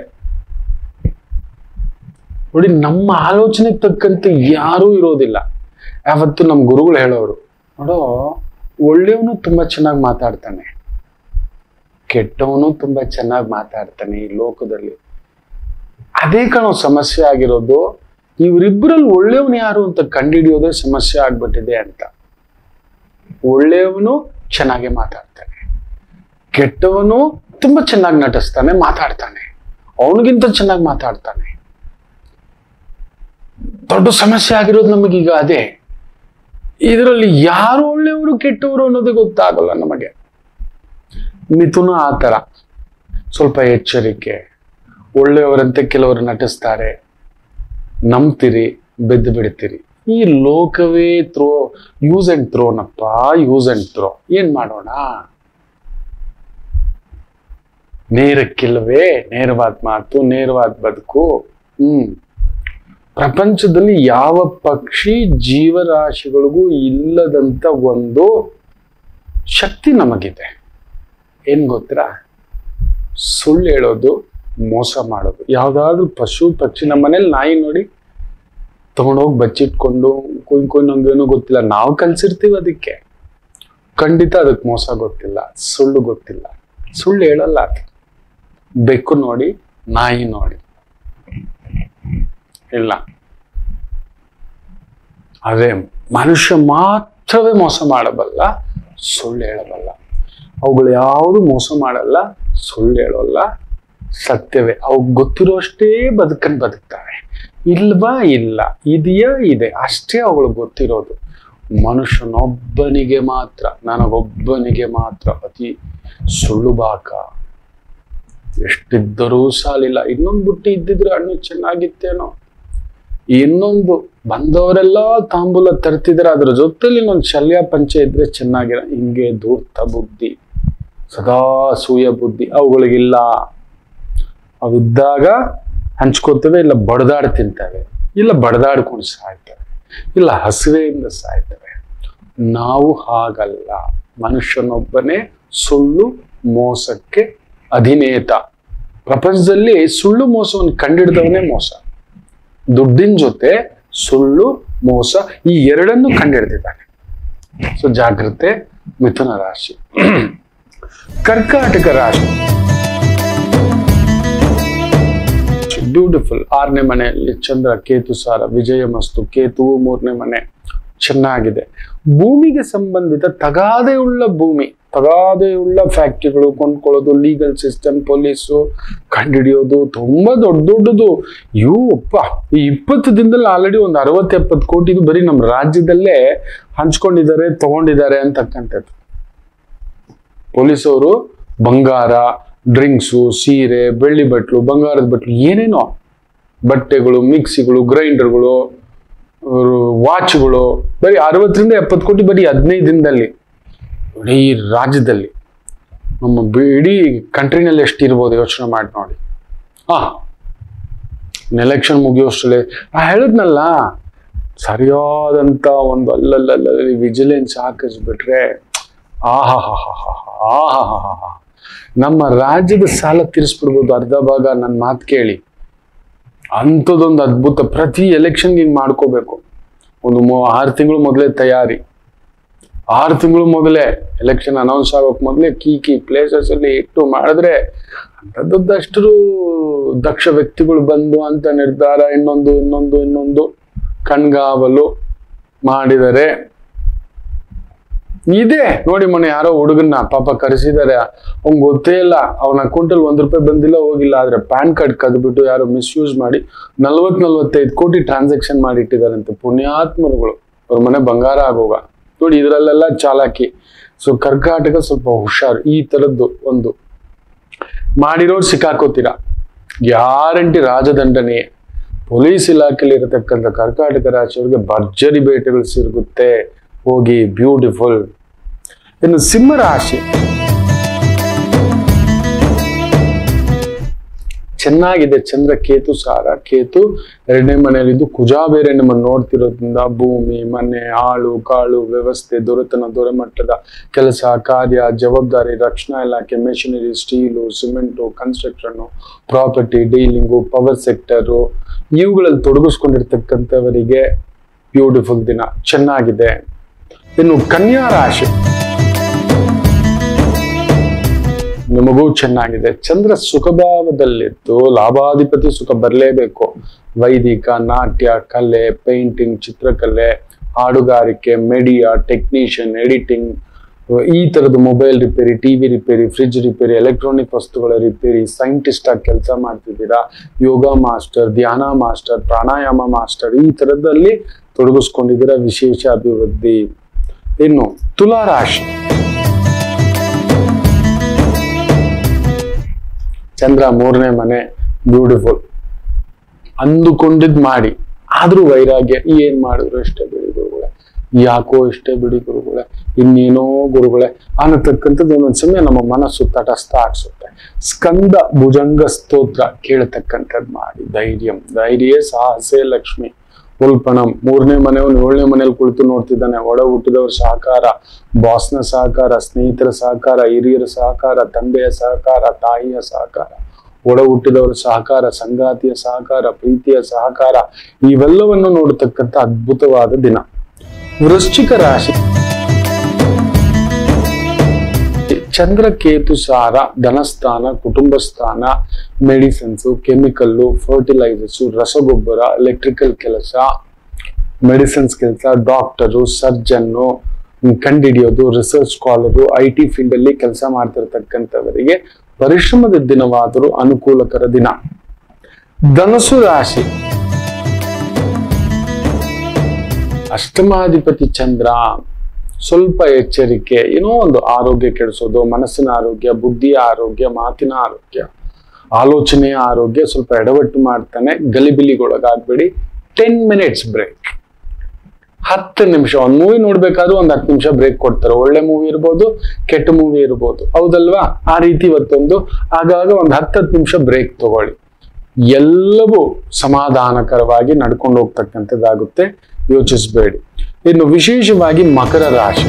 ನೋಡಿ ನಮ್ಮ ಆಲೋಚನೆಗೆ ತಕ್ಕಂತೆ ಯಾರೂ ಇರೋದಿಲ್ಲ ಯಾವತ್ತು ನಮ್ಮ ಗುರುಗಳು ಹೇಳೋರು ನೋಡೋ ಒಳ್ಳೆಯವನು ತುಂಬಾ ಚೆನ್ನಾಗಿ ಮಾತಾಡ್ತಾನೆ ಕೆಟ್ಟವನು ತುಂಬಾ ಚೆನ್ನಾಗಿ ಮಾತಾಡ್ತಾನೆ ಈ ಲೋಕದಲ್ಲಿ ಅದೇ ಕಣೋ ಸಮಸ್ಯೆ ಆಗಿರೋದು ಇವರಿಬ್ಬರಲ್ಲಿ ಒಳ್ಳೆಯವನು ಯಾರು ಅಂತ ಕಂಡುಹಿಡಿಯೋದೇ ಸಮಸ್ಯೆ ಆಗ್ಬಿಟ್ಟಿದೆ ಅಂತ ಒಳ್ಳೆಯವನು ಚೆನ್ನಾಗಿ ಮಾತಾಡ್ತಾನೆ ಕೆಟ್ಟವನು ತುಂಬಾ ಚೆನ್ನಾಗಿ ನಟಿಸ್ತಾನೆ ಮಾತಾಡ್ತಾನೆ ಅವನಿಗಿಂತ ಚೆನ್ನಾಗಿ ಮಾತಾಡ್ತಾನೆ ದೊಡ್ಡ ಸಮಸ್ಯೆ ಆಗಿರೋದು ನಮಗೀಗ ಅದೇ ಇದರಲ್ಲಿ ಯಾರು ಒಳ್ಳೆಯವರು ಕೆಟ್ಟವರು ಅನ್ನೋದೇ ಗೊತ್ತಾಗಲ್ಲ ನಮಗೆ ಮಿಥುನ ಆ ಥರ ಸ್ವಲ್ಪ ಎಚ್ಚರಿಕೆ ಒಳ್ಳೆಯವರಂತೆ ಕೆಲವರು ನಟಿಸ್ತಾರೆ ನಂಬ್ತೀರಿ ಬೆದ್ದು ಬಿಡ್ತೀರಿ ಈ ಲೋಕವೇ ಥ್ರೋ ಯೂಸ್ ಅಂಡ್ ಥ್ರೋನಪ್ಪ ಯೂಸ್ ಅಂಡ್ ಥ್ರೋ ಏನ್ ಮಾಡೋಣ ನೇರಕ್ಕಿಲ್ವೇ ನೇರವಾದ ಮಾತು ನೇರವಾದ ಬದುಕು ಹ್ಮ್ ಪ್ರಪಂಚದಲ್ಲಿ ಯಾವ ಪಕ್ಷಿ ಜೀವರಾಶಿಗಳಿಗೂ ಇಲ್ಲದಂತ ಒಂದು ಶಕ್ತಿ ನಮಗಿದೆ ಏನ್ ಗೊತ್ತಾ ಸುಳ್ಳು ಹೇಳೋದು ಮೋಸ ಮಾಡೋದು ಯಾವ್ದಾದ್ರು ಪಶು ಪಕ್ಷಿ ನಮ್ಮ ಮನೇಲಿ ನಾಯಿ ನೋಡಿ ತಗೊಂಡೋಗಿ ಬಚ್ಚಿಟ್ಕೊಂಡು ಕುಯ್ ಕುಯ್ ನಂಗೇನು ಗೊತ್ತಿಲ್ಲ ನಾವು ಕಲ್ಸಿರ್ತೀವಿ ಅದಕ್ಕೆ ಖಂಡಿತ ಅದಕ್ಕೆ ಮೋಸ ಗೊತ್ತಿಲ್ಲ ಸುಳ್ಳು ಗೊತ್ತಿಲ್ಲ ಸುಳ್ಳು ಹೇಳಲ್ಲ ಅದು ಬೆಕ್ಕು ನೋಡಿ ನಾಯಿ ನೋಡಿ ಇಲ್ಲ ಅದೇ ಮನುಷ್ಯ ಮಾತ್ರವೇ ಮೋಸ ಮಾಡಬಲ್ಲ ಸುಳ್ಳು ಹೇಳಬಲ್ಲ ಅವುಗಳು ಯಾವುದು ಮೋಸ ಮಾಡಲ್ಲ ಸುಳ್ಳು ಹೇಳೋಲ್ಲ ಸತ್ಯವೇ ಅವು ಗೊತ್ತಿರೋಷ್ಟೇ ಬದುಕನ್ ಬದುಕ್ತವೆ ಇಲ್ವಾ ಇಲ್ಲ ಇದೆಯಾ ಇದೆ ಅಷ್ಟೇ ಅವುಗಳು ಗೊತ್ತಿರೋದು ಮನುಷ್ಯನೊಬ್ಬನಿಗೆ ಮಾತ್ರ ನನಗೊಬ್ಬನಿಗೆ ಮಾತ್ರ ಅತಿ ಸುಳ್ಳು ಬಾಕ ಎಷ್ಟಿದ್ದರೂ ಸಾಲಿಲ್ಲ ಇನ್ನೊಂದು ಬುಟ್ಟಿ ಇದ್ದಿದ್ರೆ ಹಣ್ಣು ಚೆನ್ನಾಗಿತ್ತೇನೋ ಇನ್ನೊಂದು ಬಂದವರೆಲ್ಲ ತಾಂಬೂಲ ತರ್ತಿದ್ರೆ ಅದ್ರ ಜೊತೆಲಿ ಇನ್ನೊಂದು ಶಲ್ಯ ಪಂಚೆ ಇದ್ರೆ ಚೆನ್ನಾಗಿರ ಹಿಂಗೆ ಧೂರ್ತ ಬುದ್ಧಿ ಸದಾ ಸೂಯ ಬುದ್ಧಿ ಅವುಗಳಿಗಿಲ್ಲ ಅವಿದ್ದಾಗ ಹಂಚ್ಕೋತವೆ ಇಲ್ಲ ಬಡದಾಡ್ ತಿಂತವೆ ಇಲ್ಲ ಬಡದಾಡ್ಕೊಂಡು ಸಾಯ್ತವೆ ಇಲ್ಲ ಹಸಿವೆಯಿಂದ ಸಾಯ್ತವೆ ನಾವು ಹಾಗಲ್ಲ ಮನುಷ್ಯನೊಬ್ಬನೇ ಸುಳ್ಳು ಮೋಸಕ್ಕೆ ಅಧಿನೇತ ಪ್ರಪಂಚದಲ್ಲಿ ಸುಳ್ಳು ಮೋಸವನ್ನು ಕಂಡಿಡಿದವನೇ ಮೋಸ ದುಡ್ಡಿನ ಜೊತೆ ಸುಳ್ಳು ಮೋಸ ಈ ಎರಡನ್ನು ಕಂಡಿಡ್ದಿದ್ದಾನೆ ಸೊ ಜಾಗ್ರತೆ ಮಿಥುನ ರಾಶಿ ಕರ್ಕಾಟಕ ರಾಶಿ ಬ್ಯೂಟಿಫುಲ್ ಆರನೇ ಮನೆಯಲ್ಲಿ ಚಂದ್ರ ಕೇತು ಸಾರ ವಿಜಯ ಮಸ್ತು ಕೇತುವು ಮೂರನೇ ಮನೆ ಚೆನ್ನಾಗಿದೆ ಭೂಮಿಗೆ ಸಂಬಂಧಿತ ತಗಾದೆ ಉಳ್ಳ ಭೂಮಿ ತಗಾದೆ ಉಳ್ಳ ಫ್ಯಾಕ್ಟ್ರಿಗಳು ಕೊಂಡ್ಕೊಳ್ಳೋದು ಲೀಗಲ್ ಸಿಸ್ಟಮ್ ಪೊಲೀಸು ಕಂಡುಹಿಡಿಯೋದು ತುಂಬಾ ದೊಡ್ಡ ದೊಡ್ಡದು ಇವು ಅಪ್ಪ ಈ ಇಪ್ಪತ್ತು ದಿನದಲ್ಲಿ ಆಲ್ರೆಡಿ ಒಂದು ಅರವತ್ತು ಎಪ್ಪತ್ತು ಕೋಟಿದು ಬರೀ ನಮ್ಮ ರಾಜ್ಯದಲ್ಲೇ ಹಂಚ್ಕೊಂಡಿದ್ದಾರೆ ತಗೊಂಡಿದ್ದಾರೆ ಅಂತಕ್ಕಂಥದ್ದು ಪೊಲೀಸವರು ಬಂಗಾರ ಡ್ರಿಂಕ್ಸು ಸೀರೆ ಬೆಳ್ಳಿ ಬಟ್ಲು ಬಂಗಾರದ ಬಟ್ಲು ಏನೇನೋ ಬಟ್ಟೆಗಳು ಮಿಕ್ಸಿಗಳು ಗ್ರೈಂಡರ್ಗಳು ವಾಚ್ಗಳು ಬರೀ ಅರವತ್ತರಿಂದ ಎಪ್ಪತ್ತು ಕೋಟಿ ಬರೀ ಹದಿನೈದು ದಿನದಲ್ಲಿ ಇಡೀ ರಾಜ್ಯದಲ್ಲಿ ನಮ್ಮ ಬಿ- ಇಡೀ ಕಂಟ್ರಿನಲ್ಲಿ ಎಷ್ಟು ಇರ್ಬೋದು ಯೋಚನೆ ಮಾಡಿ ನೋಡಿ ಹಾ ಎಲೆಕ್ಷನ್ ಮುಗಿಯೋಷ್ಟರಲ್ಲಿ ನಾ ಹೇಳಿದ್ನಲ್ಲ ಸರಿಯಾದಂತ ಒಂದು ಅಲ್ಲಲ್ಲಲ್ಲಿ ವಿಜಿಲೆನ್ಸ್ ಹಾಕಿಸ್ಬಿಟ್ರೆ ಆಹಾ ಹಾ ಹಾ ಹಾ ಆಹಾ ಹಾ ಹಾ ನಮ್ಮ ರಾಜ್ಯದ ಸಾಲ ತೀರಿಸ್ಬಿಡ್ಬೋದು ಅರ್ಧ ಭಾಗ ನನ್ನ ಮಾತು ಕೇಳಿ ಅಂಥದ್ದೊಂದು ಅದ್ಭುತ ಪ್ರತಿ ಎಲೆಕ್ಷನ್ಗೆ ಹಿಂಗೆ ಮಾಡ್ಕೋಬೇಕು ಒಂದು ಮೂ- ಆರು ತಿಂಗಳು ಮೊದಲೇ ತಯಾರಿ ಆರು ತಿಂಗಳು ಮೊದಲೇ ಎಲೆಕ್ಷನ್ ಅನೌನ್ಸ್ ಆಗೋಕ್ ಮೊದಲೇ ಕೀ ಕೀ ಪ್ಲೇಸಸ್ ಅಲ್ಲಿ ಇಟ್ಟು ಮಾಡಿದ್ರೆ ಅಂಥದ್ದಷ್ಟು ದಕ್ಷ ವ್ಯಕ್ತಿಗಳು ಬಂದು ಅಂತ ನಿರ್ಧಾರ ಇನ್ನೊಂದು ಇನ್ನೊಂದು ಇನ್ನೊಂದು ಕಣ್ಗಾವಲು ಮಾಡಿದರೆ ಇದೆ ನೋಡಿ ಮೊನ್ನೆ ಯಾರೋ ಹುಡುಗನ್ನ ಪಾಪ ಕರೆಸಿದ್ದಾರೆ ಅವ್ನ್ ಗೊತ್ತೇ ಇಲ್ಲ ಅವನ ಅಕೌಂಟಲ್ಲಿ ಒಂದ್ ರೂಪಾಯಿ ಬಂದಿಲ್ಲ ಹೋಗಿಲ್ಲ ಆದ್ರೆ ಪ್ಯಾನ್ ಕಾರ್ಡ್ ಕದ್ಬಿಟ್ಟು ಯಾರೋ ಮಿಸ್ಯೂಸ್ ಮಾಡಿ ನಲ್ವತ್ ನಲ್ವತ್ತೈದು ಕೋಟಿ ಟ್ರಾನ್ಸಾಕ್ಷನ್ ಮಾಡಿ ಇಟ್ಟಿದಾರಂತೆ ಪುಣ್ಯಾತ್ಮರುಗಳು ಅವ್ರ ಮನೆ ಬಂಗಾರ ಆಗೋಗ ನೋಡಿ ಇದರಲ್ಲೆಲ್ಲ ಚಾಲಾಕಿ ಸೊ ಕರ್ನಾಟಕ ಸ್ವಲ್ಪ ಹುಷಾರು ಈ ತರದ್ದು ಒಂದು ಮಾಡಿರೋರು ಸಿಕ್ಕಾಕೋತೀರಾ ಗ್ಯಾರಂಟಿ ರಾಜದಂಡನೆ ಪೊಲೀಸ್ ಇಲಾಖೆಯಲ್ಲಿ ಇರತಕ್ಕಂಥ ಕರ್ನಾಟಕ ರಾಜ್ಯವ್ರಿಗೆ ಭರ್ಜರಿ ಬೇಟೆಗಳು ಸಿಗುತ್ತೆ ಹೋಗಿ ಬ್ಯೂಟಿಫುಲ್ ಇನ್ನು ಸಿಂಹ ರಾಶಿ ಚೆನ್ನಾಗಿದೆ ಚಂದ್ರ ಕೇತು ಸಾರ ಕೇತು ಎರಡನೇ ಮನೆಯಲ್ಲಿದ್ದು ಕುಜಾ ಬೇರೆ ನಿಮ್ಮನ್ನು ನೋಡ್ತಿರೋದ್ರಿಂದ ಭೂಮಿ ಮನೆ ಆಳು ಕಾಳು ವ್ಯವಸ್ಥೆ ದೊರೆತನ ದೊರೆಮಟ್ಟದ ಕೆಲಸ ಕಾರ್ಯ ಜವಾಬ್ದಾರಿ ರಕ್ಷಣಾ ಇಲಾಖೆ machinery steel cement construction property dealing power sector ಇವುಗಳಲ್ಲಿ ತೊಡಗಿಸ್ಕೊಂಡಿರ್ತಕ್ಕಂಥವರಿಗೆ ಬ್ಯೂಟಿಫುಲ್ ದಿನ ಚೆನ್ನಾಗಿದೆ ಇನ್ನು ಕನ್ಯಾ ರಾಶಿ ನಿಮಗೂ ಚೆನ್ನಾಗಿದೆ ಚಂದ್ರ ಸುಖಭಾವದಲ್ಲಿದ್ದು ಲಾಭಾಧಿಪತಿ ಸುಖ ಬರಲೇಬೇಕು ವೈದಿಕ ನಾಟ್ಯ ಕಲೆ ಪೇಂಟಿಂಗ್ ಚಿತ್ರಕಲೆ ಹಾಡುಗಾರಿಕೆ ಮೆಡಿಯಾ ಟೆಕ್ನಿಷಿಯನ್ ಎಡಿಟಿಂಗ್ ಈ ತರದ mobile repair TV repair fridge repair electronic ವಸ್ತುಗಳ ರಿಪೇರಿ ಸೈಂಟಿಸ್ಟ್ ಆಗಿ ಕೆಲಸ ಮಾಡ್ತಿದ್ದೀರಾ ಯೋಗ ಮಾಸ್ಟರ್ ಧ್ಯಾನ ಮಾಸ್ಟರ್ ಪ್ರಾಣಾಯಾಮ ಮಾಸ್ಟರ್ ಈ ತರದಲ್ಲಿ ತೊಡಗಿಸ್ಕೊಂಡಿದ್ದೀರಾ ವಿಶೇಷ ಅಭಿವೃದ್ಧಿ ಇನ್ನು ತುಲಾ ರಾಶಿ ಚಂದ್ರ ಮೂರನೇ ಮನೆ ಬ್ಯೂಟಿಫುಲ್ ಅಂದುಕೊಂಡಿದ್ ಮಾಡಿ ಆದ್ರೂ ವೈರಾಗ್ಯ ಏನ್ ಮಾಡಿದ್ರು ಇಷ್ಟೇ ಬಿಡಿ ಗುರುಗಳೇ ಯಾಕೋ ಇಷ್ಟೇ ಬಿಡಿ ಗುರುಗಳೇ ಇನ್ನೇನೋ ಗುರುಗಳೇ ಅನ್ನತಕ್ಕಂಥದ್ದು ಒಂದೊಂದ್ ಸಮಯ ನಮ್ಮ ಮನಸ್ಸು ತಟಸ್ಥ ಆಡ್ಸುತ್ತೆ ಸ್ಕಂದ ಭುಜಂಗ ಸ್ತೋತ್ರ ಕೇಳತಕ್ಕಂಥದ್ದು ಮಾಡಿ ಧೈರ್ಯಂ ಧೈರ್ಯ ಸಾಹಸೇ ಲಕ್ಷ್ಮಿ ಉಲ್ಪಣಂ ಮೂರನೇ ಮನೆಯವನು ಏಳನೇ ಮನೇಲಿ ಕುಳಿತು ನೋಡ್ತಿದ್ದಾನೆ ಒಡ ಹುಟ್ಟಿದವ್ರ ಸಹಕಾರ ಬಾಸ್ನ ಸಹಕಾರ ಸ್ನೇಹಿತರ ಸಹಕಾರ ಹಿರಿಯರ ಸಹಕಾರ ತಂದೆಯ ಸಹಕಾರ ತಾಯಿಯ ಸಹಕಾರ ಒಡ ಹುಟ್ಟಿದವರ ಸಹಕಾರ ಸಂಗಾತಿಯ ಸಹಕಾರ ಪ್ರೀತಿಯ ಸಹಕಾರ ಇವೆಲ್ಲವನ್ನು ನೋಡತಕ್ಕಂಥ ಅದ್ಭುತವಾದ ದಿನ ವೃಶ್ಚಿಕ ರಾಶಿ ಚಂದ್ರ ಕೇತು ಸಾರ ಧನಸ್ಥಾನ ಕುಟುಂಬ ಸ್ಥಾನ ಮೆಡಿಸಿನ್ಸ್ ಕೆಮಿಕಲ್ಲು ಫರ್ಟಿಲೈಸರ್ಸ್ ರಸಗೊಬ್ಬರ ಎಲೆಕ್ಟ್ರಿಕಲ್ ಕೆಲಸ ಮೆಡಿಸಿನ್ಸ್ ಕೆಲಸ ಡಾಕ್ಟರು ಸರ್ಜನ್ನು ಕಂಡಿಡಿಯೋದು research scholar I T field ಅಲ್ಲಿ ಕೆಲಸ ಮಾಡ್ತಿರ್ತಕ್ಕಂಥವರಿಗೆ ಪರಿಶ್ರಮದ ದಿನವಾದರೂ ಅನುಕೂಲಕರ ದಿನ ಧನಸು ರಾಶಿ ಅಷ್ಟಮಾಧಿಪತಿ ಚಂದ್ರ ಸ್ವಲ್ಪ ಎಚ್ಚರಿಕೆ ಏನೋ ಒಂದು ಆರೋಗ್ಯ ಕೆಡಿಸೋದು ಮನಸ್ಸಿನ ಆರೋಗ್ಯ ಬುದ್ಧಿಯ ಆರೋಗ್ಯ ಮಾತಿನ ಆರೋಗ್ಯ ಆಲೋಚನೆಯ ಆರೋಗ್ಯ ಸ್ವಲ್ಪ ಎಡವಟ್ಟು ಮಾಡ್ತಾನೆ ಗಲಿಬಿಲಿಗೊಳಗಾಗ್ಬೇಡಿ ಟೆನ್ ಮಿನಿಟ್ಸ್ ಬ್ರೇಕ್ ಹತ್ತು ನಿಮಿಷ ಒಂದು ಮೂವಿ ನೋಡ್ಬೇಕಾದ್ರೂ ಒಂದು ಹತ್ತು ನಿಮಿಷ ಬ್ರೇಕ್ ಕೊಡ್ತಾರೆ ಒಳ್ಳೆ ಮೂವಿ ಇರ್ಬೋದು ಕೆಟ್ಟ ಮೂವಿ ಇರ್ಬೋದು ಹೌದಲ್ವಾ ಆ ರೀತಿ ಇವತ್ತೊಂದು ಆಗಾಗ ಒಂದು ಹತ್ತತ್ತು ನಿಮಿಷ ಬ್ರೇಕ್ ತಗೊಳ್ಳಿ ಎಲ್ಲವೂ ಸಮಾಧಾನಕರವಾಗಿ ನಡ್ಕೊಂಡು ಹೋಗ್ತಕ್ಕಂಥದ್ದಾಗುತ್ತೆ ಯೋಚಿಸಬೇಡಿ ಇನ್ನು ವಿಶೇಷವಾಗಿ ಮಕರ ರಾಶಿ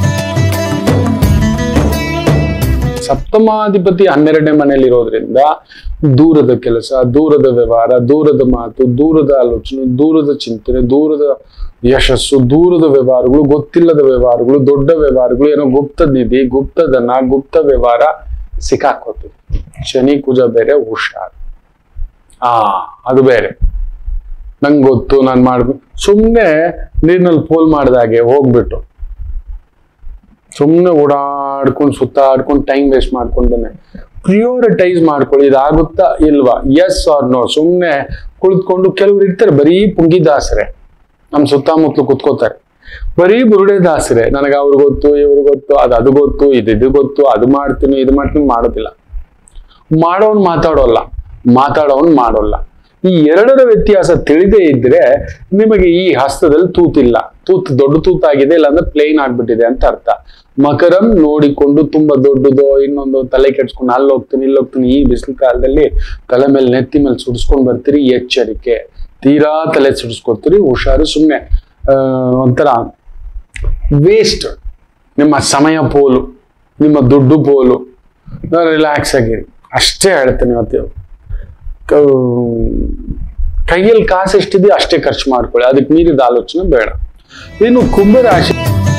ಸಪ್ತಮಾಧಿಪತಿ ಹನ್ನೆರಡನೇ ಮನೆಯಲ್ಲಿ ಇರೋದ್ರಿಂದ ದೂರದ ಕೆಲಸ ದೂರದ ವ್ಯವಹಾರ ದೂರದ ಮಾತು ದೂರದ ಆಲೋಚನೆ ದೂರದ ಚಿಂತನೆ ದೂರದ ಯಶಸ್ಸು ದೂರದ ವ್ಯವಹಾರಗಳು ಗೊತ್ತಿಲ್ಲದ ವ್ಯವಹಾರಗಳು ದೊಡ್ಡ ವ್ಯವಹಾರಗಳು ಏನೋ ಗುಪ್ತ ನಿಧಿ ಗುಪ್ತಧನ ಗುಪ್ತ ವ್ಯವಹಾರ ಸಿಕ್ಕಾಕೋತೀವಿ ಶನಿ ಕುಜ ಬೇರೆ ಹುಷಾರು ಆ ಅದು ಬೇರೆ ನಂಗೆ ಗೊತ್ತು ನಾನು ಮಾಡ್ಬೇಕು ಸುಮ್ಮನೆ ನೀರಿನಲ್ಲಿ ಪೋಲ್ ಮಾಡ್ದಾಗೆ ಹೋಗ್ಬಿಟ್ಟು ಸುಮ್ಮನೆ ಓಡಾಡ್ಕೊಂಡು ಸುತ್ತಾಡ್ಕೊಂಡು ಟೈಮ್ ವೇಸ್ಟ್ ಮಾಡ್ಕೊಂಡು ಬಂದೆ ಪ್ರಿಯೋರಿಟೈಸ್ ಮಾಡ್ಕೊಳ್ಳಿ ಇದಾಗುತ್ತಾ ಇಲ್ವಾ ಎಸ್ ಆರ್ ನೋ ಸುಮ್ಮನೆ ಕುಳಿತುಕೊಂಡು ಕೆಲವ್ರು ಇರ್ತಾರೆ ಬರೀ ಪುಂಗಿದಾಸರೆ ನಮ್ಮ ಸುತ್ತಮುತ್ತಲು ಕುತ್ಕೋತಾರೆ ಬರೀ ಬುರುಡೆ ದಾಸರೆ ನನಗೆ ಅವ್ರು ಗೊತ್ತು ಇವ್ರು ಗೊತ್ತು ಅದು ಅದು ಗೊತ್ತು ಇದು ಇದು ಗೊತ್ತು ಅದು ಮಾಡ್ತೀನಿ ಇದು ಮಾಡ್ತೀನಿ ಮಾಡೋದಿಲ್ಲ ಮಾಡೋನ್ ಮಾತಾಡೋಲ್ಲ ಮಾತಾಡೋನ್ ಮಾಡೋಲ್ಲ ಈ ಎರಡರ ವ್ಯತ್ಯಾಸ ತಿಳಿದೇ ಇದ್ರೆ ನಿಮಗೆ ಈ ಹಸ್ತದಲ್ಲಿ ತೂತಿಲ್ಲ ತೂತ್ ದೊಡ್ಡ ತೂತಾಗಿದೆ ಇಲ್ಲಾಂದ್ರೆ ಪ್ಲೇನ್ ಆಗ್ಬಿಟ್ಟಿದೆ ಅಂತ ಅರ್ಥ ಮಕರಂ ನೋಡಿಕೊಂಡು ತುಂಬಾ ದೊಡ್ಡದೋ ಇನ್ನೊಂದು ತಲೆ ಕೆಡ್ಸ್ಕೊಂಡು ಅಲ್ಲಿ ಹೋಗ್ತೀನಿ ಇಲ್ಲಿ ಹೋಗ್ತೀನಿ ಈ ಬಿಸಿಲು ಕಾಲದಲ್ಲಿ ತಲೆ ಮೇಲೆ ನೆತ್ತಿ ಮೇಲೆ ಸುಡಿಸ್ಕೊಂಡ್ ಬರ್ತೀರಿ ಎಚ್ಚರಿಕೆ ತೀರಾ ತಲೆ ಸುಡಿಸ್ಕೊಡ್ತೀರಿ ಹುಷಾರು ಸುಮ್ಮನೆ ಒಂಥರ ವೇಸ್ಟ್ ನಿಮ್ಮ ಸಮಯ ಪೋಲು ನಿಮ್ಮ ದುಡ್ಡು ಪೋಲು ರಿಲ್ಯಾಕ್ಸ್ ಆಗಿರಿ ಅಷ್ಟೇ ಹೇಳ್ತೇನೆ ಇವತ್ತು ಕ- ಕೈಯಲ್ಲಿ ಕಾಸು ಎಷ್ಟಿದೆಯೋ ಅಷ್ಟೇ ಖರ್ಚು ಮಾಡ್ಕೊಳ್ಳಿ ಅದಕ್ಕೆ ಮೀರಿದ ಆಲೋಚನೆ ಬೇಡ ಇನ್ನು ಕುಂಭರಾಶಿ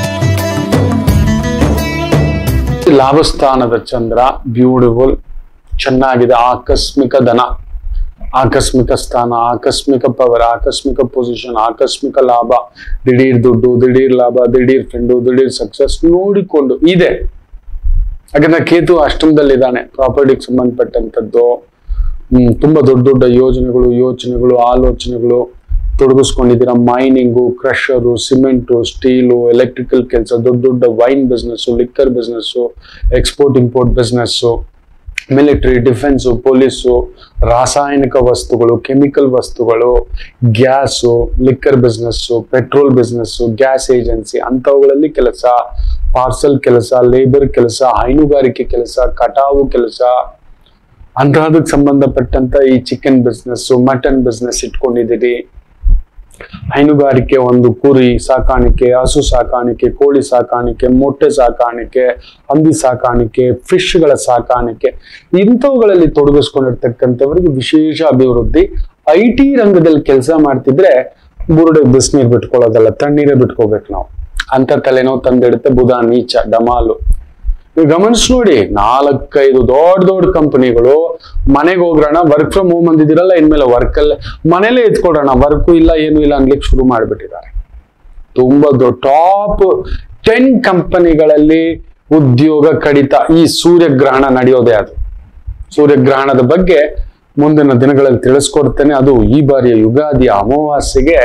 ಲಾಭಸ್ಥಾನದ ಚಂದ್ರ ಬ್ಯೂಟಿಫುಲ್ ಚೆನ್ನಾಗಿದೆ ಆಕಸ್ಮಿಕ ಧನ ಆಕಸ್ಮಿಕ ಸ್ಥಾನ ಆಕಸ್ಮಿಕ ಪವರ್ ಆಕಸ್ಮಿಕ ಪೊಸಿಷನ್ ಆಕಸ್ಮಿಕ ಲಾಭ ದಿಢೀರ್ ದುಡ್ಡು ದಿಢೀರ್ ಲಾಭ ದಿಢೀರ್ ಫ್ರೆಂಡು ದಿಢೀರ್ ಸಕ್ಸಸ್ ನೋಡಿಕೊಂಡು ಇದೆ ಯಾಕಂದ್ರೆ ಕೇತು ಅಷ್ಟಮದಲ್ಲಿದ್ದಾನೆ ಪ್ರಾಪರ್ಟಿಗೆ ಸಂಬಂಧಪಟ್ಟಂಥದ್ದು ಹ್ಮ್ ತುಂಬಾ ದೊಡ್ಡ ದೊಡ್ಡ ಯೋಜನೆಗಳು ಯೋಚನೆಗಳು ಆಲೋಚನೆಗಳು ತೊಡಗಿಸ್ಕೊಂಡಿದ್ದೀರಾ mining crusher cement steel electrical ಕೆಲಸ ದೊಡ್ಡ ದೊಡ್ಡ wine business liquor business export import business military defence police ರಾಸಾಯನಿಕ ವಸ್ತುಗಳು ಕೆಮಿಕಲ್ ವಸ್ತುಗಳು gas liquor business petrol business gas agency ಅಂಥವುಗಳಲ್ಲಿ ಕೆಲಸ ಪಾರ್ಸಲ್ ಕೆಲಸ ಲೇಬರ್ ಕೆಲಸ ಹೈನುಗಾರಿಕೆ ಕೆಲಸ ಕಟಾವು ಕೆಲಸ ಅಂತಹದಕ್ಕೆ ಸಂಬಂಧಪಟ್ಟಂತ ಈ ಚಿಕನ್ ಬಿಸ್ನೆಸ್ ಮಟನ್ ಬಿಸ್ನೆಸ್ ಇಟ್ಕೊಂಡಿದ್ದೀರಿ ಹೈನುಗಾರಿಕೆ ಒಂದು ಕುರಿ ಸಾಕಾಣಿಕೆ ಹಸು ಸಾಕಾಣಿಕೆ ಕೋಳಿ ಸಾಕಾಣಿಕೆ ಮೊಟ್ಟೆ ಸಾಕಾಣಿಕೆ ಹಂದಿ ಸಾಕಾಣಿಕೆ ಫಿಶ್ಗಳ ಸಾಕಾಣಿಕೆ ಇಂಥವುಗಳಲ್ಲಿ ತೊಡಗಿಸ್ಕೊಂಡಿರ್ತಕ್ಕಂಥವರಿಗೆ ವಿಶೇಷ ಅಭಿವೃದ್ಧಿ ಐ ಟಿ ರಂಗದಲ್ಲಿ ಕೆಲಸ ಮಾಡ್ತಿದ್ರೆ ಬುರುಡೆ ಬಿಸಿನೀರು ಬಿಟ್ಕೊಳ್ಳೋದಲ್ಲ ತಣ್ಣೀರೇ ಬಿಟ್ಕೋಬೇಕು ನಾವು ಅಂತ ತಲೆನೋವು ತಂದಿಡುತ್ತೆ ಬುಧ ನೀಚ ಡಮಾಲು ನೀವು ಗಮನಿಸಿ ನೋಡಿ ನಾಲ್ಕೈದು ದೊಡ್ಡ ದೊಡ್ಡ ಕಂಪನಿಗಳು ಮನೆಗೆ ಹೋಗ್ರೋಣ ವರ್ಕ್ ಫ್ರಮ್ ಹೋಮ್ ಅಂದಿದ್ದೀರಲ್ಲ ಇನ್ಮೇಲೆ ವರ್ಕ್ ಅಲ್ಲ ಮನೇಲೆ ಎತ್ಕೊಡೋಣ ವರ್ಕು ಇಲ್ಲ ಏನು ಇಲ್ಲ ಅನ್ಲಿಕ್ಕೆ ಶುರು ಮಾಡಿಬಿಟ್ಟಿದ್ದಾರೆ ತುಂಬಾ ದೊಡ್ಡ ಟಾಪ್ ಟೆನ್ ಕಂಪನಿಗಳಲ್ಲಿ ಉದ್ಯೋಗ ಕಡಿತ ಈ ಸೂರ್ಯಗ್ರಹಣ ನಡೆಯೋದೇ ಅದು ಸೂರ್ಯಗ್ರಹಣದ ಬಗ್ಗೆ ಮುಂದಿನ ದಿನಗಳಲ್ಲಿ ತಿಳಿಸ್ಕೊಡ್ತೇನೆ ಅದು ಈ ಬಾರಿಯ ಯುಗಾದಿ ಅಮಾವಾಸ್ಯೆಗೆ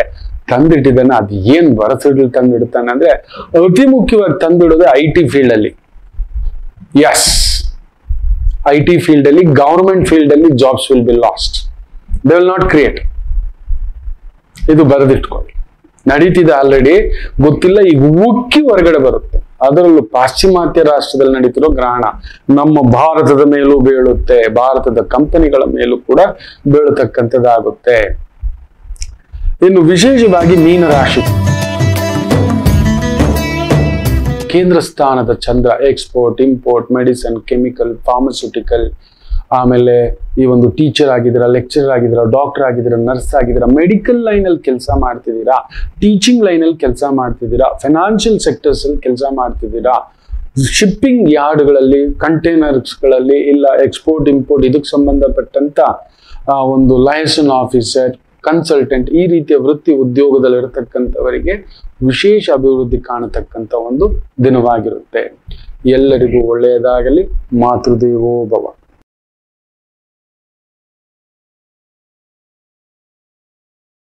ತಂದಿಟ್ಟಿದ್ದಾನೆ ಅದು ಏನ್ ಬರಸಿಡ್ಲು ತಂದಿಡ್ತಾನೆ ಅಂದ್ರೆ ಅತಿ ಮುಖ್ಯವಾಗಿ ತಂದಿಡೋದು ಐ ಟಿ ಫೀಲ್ಡ್ ಅಲ್ಲಿ ಎಸ್ ಐ ಟಿ ಫೀಲ್ಡ್ ಅಲ್ಲಿ ಗವರ್ಮೆಂಟ್ ಫೀಲ್ಡ್ ಅಲ್ಲಿ jobs will be lost they will not create ಇದು ಬರೆದಿಟ್ಕೊಳ್ಳಿ ನಡೀತಿದೆ ಆಲ್ರೆಡಿ ಗೊತ್ತಿಲ್ಲ ಈಗ ಉಕ್ಕಿ ಹೊರಗಡೆ ಬರುತ್ತೆ ಅದರಲ್ಲೂ ಪಾಶ್ಚಿಮಾತ್ಯ ರಾಷ್ಟ್ರದಲ್ಲಿ ನಡೀತಿರೋ ಗ್ರಹಣ ನಮ್ಮ ಭಾರತದ ಮೇಲೂ ಬೀಳುತ್ತೆ ಭಾರತದ ಕಂಪನಿಗಳ ಮೇಲೂ ಕೂಡ ಬೀಳತಕ್ಕಂಥದ್ದಾಗುತ್ತೆ ಇನ್ನು ವಿಶೇಷವಾಗಿ ಮೀನ ರಾಶಿ ಕೇಂದ್ರ ಸ್ಥಾನದ ಚಂದ್ರ export import medicine chemical pharmaceutical ಆಮೇಲೆ ಈ ಒಂದು ಟೀಚರ್ ಆಗಿದ್ದೀರಾ ಲೆಕ್ಚರರ್ ಆಗಿದ್ದೀರಾ ಡಾಕ್ಟರ್ ಆಗಿದ್ದೀರಾ ನರ್ಸ್ ಆಗಿದ್ದೀರಾ ಮೆಡಿಕಲ್ ಲೈನಲ್ಲಿ ಕೆಲಸ ಮಾಡ್ತಿದ್ದೀರಾ ಟೀಚಿಂಗ್ ಲೈನಲ್ಲಿ ಕೆಲಸ ಮಾಡ್ತಿದ್ದೀರಾ ಫೈನಾನ್ಷಿಯಲ್ ಸೆಕ್ಟರ್ಸ್ ಅಲ್ಲಿ ಕೆಲಸ ಮಾಡ್ತಿದ್ದೀರಾ ಶಿಪ್ಪಿಂಗ್ ಯಾರ್ಡ್ಗಳಲ್ಲಿ ಕಂಟೈನರ್ಸ್ಗಳಲ್ಲಿ ಇಲ್ಲ ಎಕ್ಸ್ಪೋರ್ಟ್ ಇಂಪೋರ್ಟ್ ಇದಕ್ಕೆ ಸಂಬಂಧಪಟ್ಟಂತ ಆ, ಒಂದು ಲೈಸನ್ ಆಫೀಸರ್ ಕನ್ಸಲ್ಟೆಂಟ್ ಈ ರೀತಿಯ ವೃತ್ತಿ ಉದ್ಯೋಗದಲ್ಲಿರತಕ್ಕಂಥವರಿಗೆ ವಿಶೇಷ ಅಭಿವೃದ್ಧಿ ಕಾಣತಕ್ಕಂಥ ಒಂದು ದಿನವಾಗಿರುತ್ತೆ ಎಲ್ಲರಿಗೂ ಒಳ್ಳೆಯದಾಗಲಿ ಮಾತೃದೇವೋ ಭವ